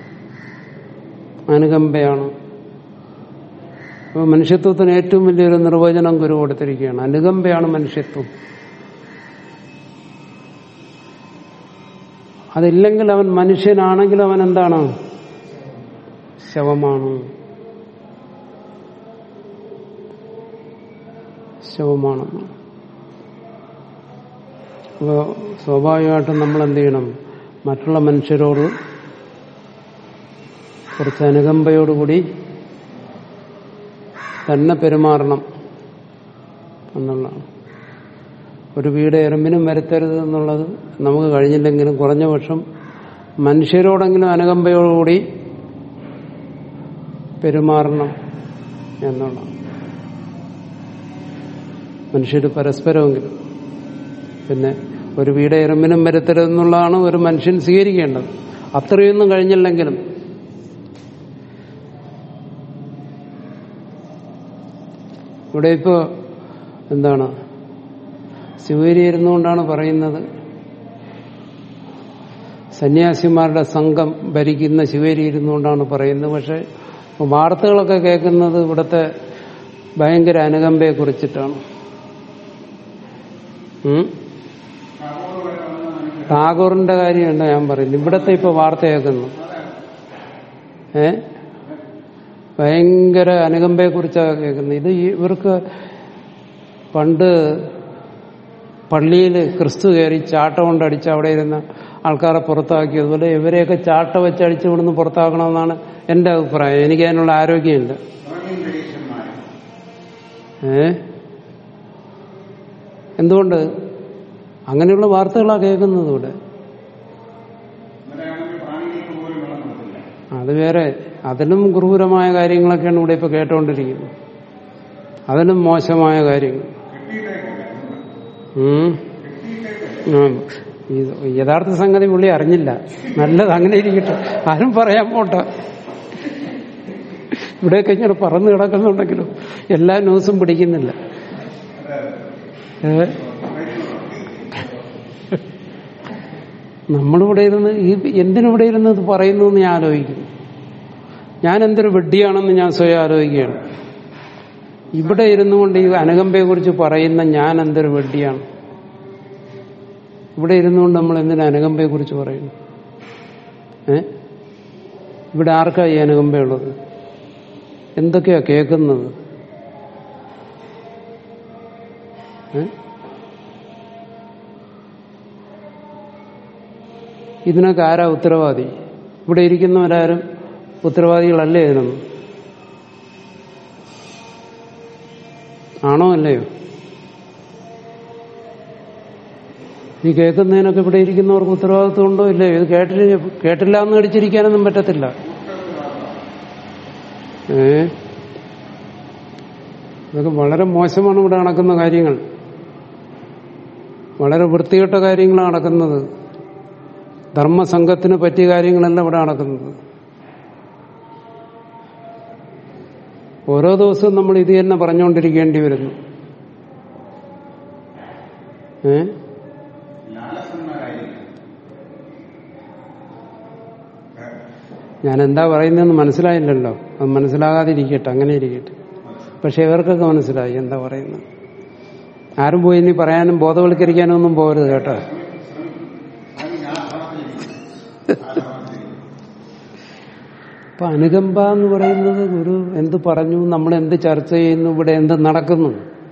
അനുകമ്പയാണ് അപ്പോൾ മനുഷ്യത്വത്തിന് ഏറ്റവും വലിയൊരു നിർവചനം ഗുരു കൊടുത്തിരിക്കുകയാണ് അനുകമ്പയാണ് മനുഷ്യത്വം അതില്ലെങ്കിൽ അവൻ മനുഷ്യനാണെങ്കിൽ അവൻ എന്താണ് ശവമാണ് ശവമാണെന്ന് അപ്പോൾ സ്വാഭാവികമായിട്ടും നമ്മൾ എന്ത് ചെയ്യണം മറ്റുള്ള മനുഷ്യരോട് കുറച്ച് അനുകമ്പയോടുകൂടി തന്നെ പെരുമാറണം എന്നുള്ളതാണ് ഒരു വീട് എറുമ്പിനും വരുത്തരുത് എന്നുള്ളത് നമുക്ക് കഴിഞ്ഞില്ലെങ്കിലും കുറഞ്ഞ പക്ഷം മനുഷ്യരോടെങ്കിലും അനുകമ്പയോടുകൂടി പെരുമാറണം എന്നുള്ളതാണ് മനുഷ്യർ പരസ്പരമെങ്കിലും പിന്നെ ഒരു വീട് എറുമ്പിനും വരുത്തരുതെന്നുള്ളതാണ് ഒരു മനുഷ്യൻ സ്വീകരിക്കേണ്ടത് അത്രയൊന്നും കഴിഞ്ഞില്ലെങ്കിലും ഇവിടെ ഇപ്പോ എന്താണ് ശിവേരി ഇരുന്നുകൊണ്ടാണ് പറയുന്നത് സന്യാസിമാരുടെ സംഘം ഭരിക്കുന്ന ശിവേരി ഇരുന്നുകൊണ്ടാണ് പറയുന്നത് പക്ഷെ വാർത്തകളൊക്കെ കേൾക്കുന്നത് ഇവിടുത്തെ ഭയങ്കര അനുകമ്പയെ കുറിച്ചിട്ടാണ് ഉം? ടാഗോറിന്റെ കാര്യമല്ല ഞാൻ പറയുന്നത് ഇവിടത്തെ ഇപ്പൊ വാർത്ത കേൾക്കുന്നു ഏ ഭയങ്കര അനുകമ്പയെ കുറിച്ചാണ് കേൾക്കുന്നത് ഇത് ഈ- ഇവർക്ക് പണ്ട് പള്ളിയിൽ ക്രിസ്തു കയറി ചാട്ട കൊണ്ടടിച്ച് അവിടെ ഇരുന്ന ആൾക്കാരെ പുറത്താക്കിയതുപോലെ ഇവരെയൊക്കെ ചാട്ട വെച്ച് അടിച്ച് ഇവിടുന്ന് പുറത്താക്കണമെന്നാണ് എന്റെ അഭിപ്രായം എനിക്ക് അതിനുള്ള ആരോഗ്യമില്ല ഏ എന്തുകൊണ്ട് അങ്ങനെയുള്ള വാർത്തകളാണ് കേൾക്കുന്നത് ഇവിടെ അങ്ങനെയാണെങ്കിൽ പ്രാണികൾക്ക് പോലും വെള്ളം കൊടുക്കില്ല അത് വേറെ അതിലും ക്രൂരമായ കാര്യങ്ങളൊക്കെയാണ് ഇവിടെ ഇപ്പൊ കേട്ടുകൊണ്ടിരിക്കുന്നത് അതിലും മോശമായ കാര്യങ്ങൾ കിട്ടിയിട്ടേക്കില്ല ഉം. കിട്ടിയിട്ടേക്കില്ല ഉം. ഇത് യഥാർത്ഥ സംഗതി പുള്ളി അറിഞ്ഞില്ല നല്ലത് അങ്ങനെ ഇരിക്കട്ടെ ആരും പറയാൻ പോട്ട ഇവിടെയൊക്കെ ഇങ്ങനെ പറന്ന് കിടക്കുന്നുണ്ടെങ്കിലും എല്ലാ ന്യൂസും പിടിക്കുന്നില്ല ഏ? നമ്മളിവിടെ ഇരുന്ന് ഈ എന്തിനിവിടെ ഇരുന്ന് ഇത് പറയുന്നു എന്ന് ഞാൻ ആലോചിക്കുന്നു ഞാൻ എന്തൊരു വെഡ്ഡിയാണെന്ന് ഞാൻ സ്വയം ആലോചിക്കുകയാണ് ഇവിടെ ഇരുന്നു കൊണ്ട് ഈ അനുകമ്പയെ കുറിച്ച് പറയുന്ന ഞാൻ എന്തൊരു വെഡ്ഡിയാണ് ഇവിടെ ഇരുന്നുകൊണ്ട് നമ്മൾ എന്തിനാ അനുകമ്പയെ കുറിച്ച് പറയുന്നു ഏ ഇവിടെ ആർക്കാ ഈ അനുകമ്പയുള്ളത് എന്തൊക്കെയാ കേൾക്കുന്നത് ഏ? ഇതിനൊക്കെ ആരാ ഉത്തരവാദി ഇവിടെ ഇരിക്കുന്നവരാരും ഉത്തരവാദികളല്ലേ ഇതിനൊന്നും ആണോ അല്ലയോ ഈ കേൾക്കുന്നതിനൊക്കെ ഇവിടെ ഇരിക്കുന്നവർക്ക് ഉത്തരവാദിത്വം ഉണ്ടോ ഇല്ലയോ ഇത് കേട്ടില്ല കേട്ടില്ല എന്ന് അടിച്ചിരിക്കാനൊന്നും പറ്റത്തില്ല ഏ ഇതൊക്കെ വളരെ മോശമാണ് ഇവിടെ നടക്കുന്ന കാര്യങ്ങൾ വളരെ വൃത്തികെട്ട കാര്യങ്ങളാണ് നടക്കുന്നത് ധർമ്മസംഘത്തിന് പറ്റിയ കാര്യങ്ങളല്ല ഇവിടെ നടക്കുന്നത് ഓരോ ദിവസവും നമ്മൾ ഇത് തന്നെ പറഞ്ഞുകൊണ്ടിരിക്കേണ്ടി വരുന്നു ഏ ഞാൻ എന്താ പറയുന്നതെന്ന് മനസ്സിലായില്ലല്ലോ അത് മനസ്സിലാകാതിരിക്കട്ടെ അങ്ങനെ ഇരിക്കട്ടെ പക്ഷെ ഇവർക്കൊക്കെ മനസ്സിലായി എന്താ പറയുന്നത് ആരും പോയി ഇനി പറയാനും ബോധവൽക്കരിക്കാനും ഒന്നും പോകരുത് കേട്ടോ അപ്പൊ അനുകമ്പ എന്ന് പറയുന്നത് ഗുരു എന്ത് പറഞ്ഞു നമ്മൾ എന്ത് ചർച്ച ചെയ്യുന്നു ഇവിടെ എന്ത് നടക്കുന്നു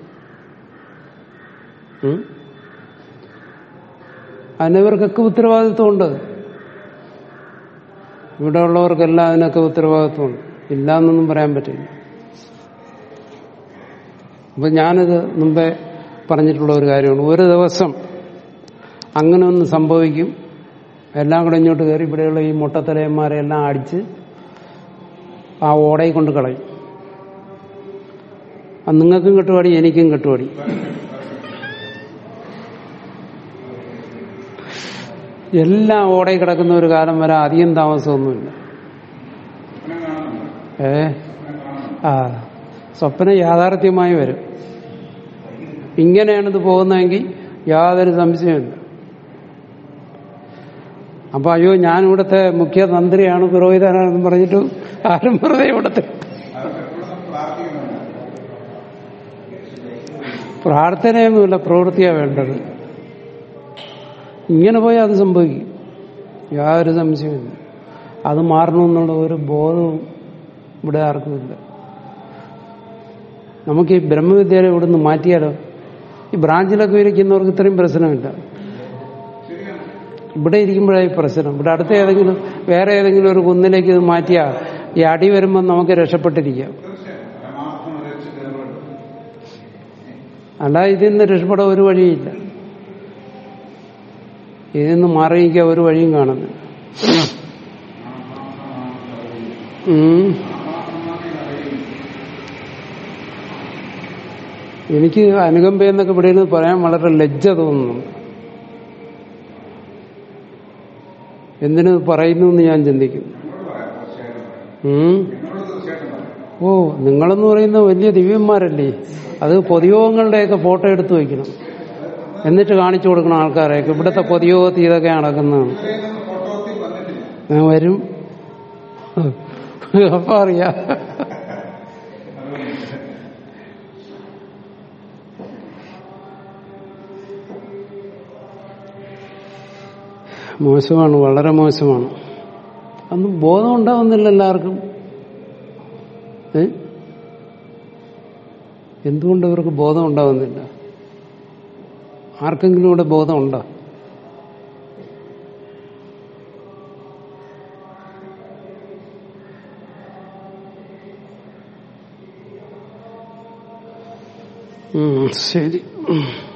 ഉം? അതിനിവർക്കൊക്കെ ഉത്തരവാദിത്വമുണ്ട് ഇവിടെ ഉള്ളവർക്കെല്ലാം അതിനൊക്കെ ഉത്തരവാദിത്വമുണ്ട് ഇല്ല എന്നൊന്നും പറയാൻ പറ്റില്ല അപ്പൊ ഞാനിത് മുമ്പേ പറഞ്ഞിട്ടുള്ള ഒരു കാര്യമാണ് ഒരു ദിവസം അങ്ങനെ ഒന്ന് സംഭവിക്കും എല്ലാം കൂടെ ഇങ്ങോട്ട് കയറി ഇവിടെയുള്ള ഈ മുട്ടത്തലയന്മാരെ എല്ലാം അടിച്ച് ആ ഓടയിൽ കൊണ്ട് കളയും അത് നിങ്ങൾക്കും കെട്ടുപാടി എനിക്കും കെട്ടുപാടി എല്ലാം ഓടയിൽ കിടക്കുന്ന ഒരു കാലം വരെ അധികം താമസമൊന്നുമില്ല ഏ ആ സ്വപ്നം യാഥാർത്ഥ്യമായി വരും ഇങ്ങനെയാണ് ഇത് പോകുന്നതെങ്കിൽ യാതൊരു സംശയമില്ല അപ്പൊ അയ്യോ ഞാൻ ഇവിടുത്തെ മുഖ്യ തന്ത്രിയാണ് പുരോഹിതനാണെന്ന് പറഞ്ഞിട്ട് ആരും വെറുതെ ഇവിടുത്തെ പ്രാർത്ഥനയൊന്നുമില്ല പ്രവൃത്തിയാ വേണ്ടത് ഇങ്ങനെ പോയാൽ അത് സംഭവിക്കും യാതൊരു സംശയമില്ല അത് മാറണമെന്നുള്ള ഒരു ബോധവും ഇവിടെ ആർക്കുമില്ല നമുക്ക് ഈ ബ്രഹ്മവിദ്യാലയം ഇവിടെ നിന്ന് മാറ്റിയാലോ ഈ ബ്രാഞ്ചിലൊക്കെ ഇരിക്കുന്നവർക്ക് ഇത്രയും പ്രശ്നമില്ല ഇവിടെ ഇരിക്കുമ്പോഴായി പ്രശ്നം ഇവിടെ അടുത്ത ഏതെങ്കിലും വേറെ ഏതെങ്കിലും ഒരു കുന്നിലേക്ക് ഇത് മാറ്റിയാൽ ഈ അടി വരുമ്പോൾ നമുക്ക് രക്ഷപ്പെട്ടിരിക്കാം അല്ല ഇതിൽ നിന്ന് രക്ഷപ്പെടാൻ ഒരു വഴിയില്ല ഇതിൽ നിന്ന് മാറിയിക്കാൻ ഒരു വഴിയും കാണുന്നില്ല ഉം. എനിക്ക് അനുകമ്പ എന്നൊക്കെ ഇവിടെ നിന്ന് പറയാൻ വളരെ ലജ്ജ തോന്നുന്നുണ്ട് എന്തിനു പറയുന്നു എന്ന് ഞാൻ ചിന്തിക്കുന്നു ഉം. ഓ നിങ്ങളെന്ന് പറയുന്ന വലിയ ദിവ്യന്മാരല്ലേ അത് പൊതുയോഗങ്ങളുടെയൊക്കെ ഫോട്ടോ എടുത്തു വയ്ക്കണം എന്നിട്ട് കാണിച്ചു കൊടുക്കണം ആൾക്കാരെയൊക്കെ ഇവിടുത്തെ പൊതുയോഗത്തിൽ ഇതൊക്കെ നടക്കുന്നതാണ് ഞാൻ വരും അപ്പൊ അറിയാം മോശമാണ് വളരെ മോശമാണ് അന്ന് ബോധം ഉണ്ടാവുന്നില്ല എല്ലാവർക്കും ഏ എന്തുകൊണ്ട് ഇവർക്ക് ബോധം ഉണ്ടാവുന്നില്ല ആർക്കെങ്കിലും ഇവിടെ ബോധം ഉണ്ടോ ഉം, ശരി ഉം.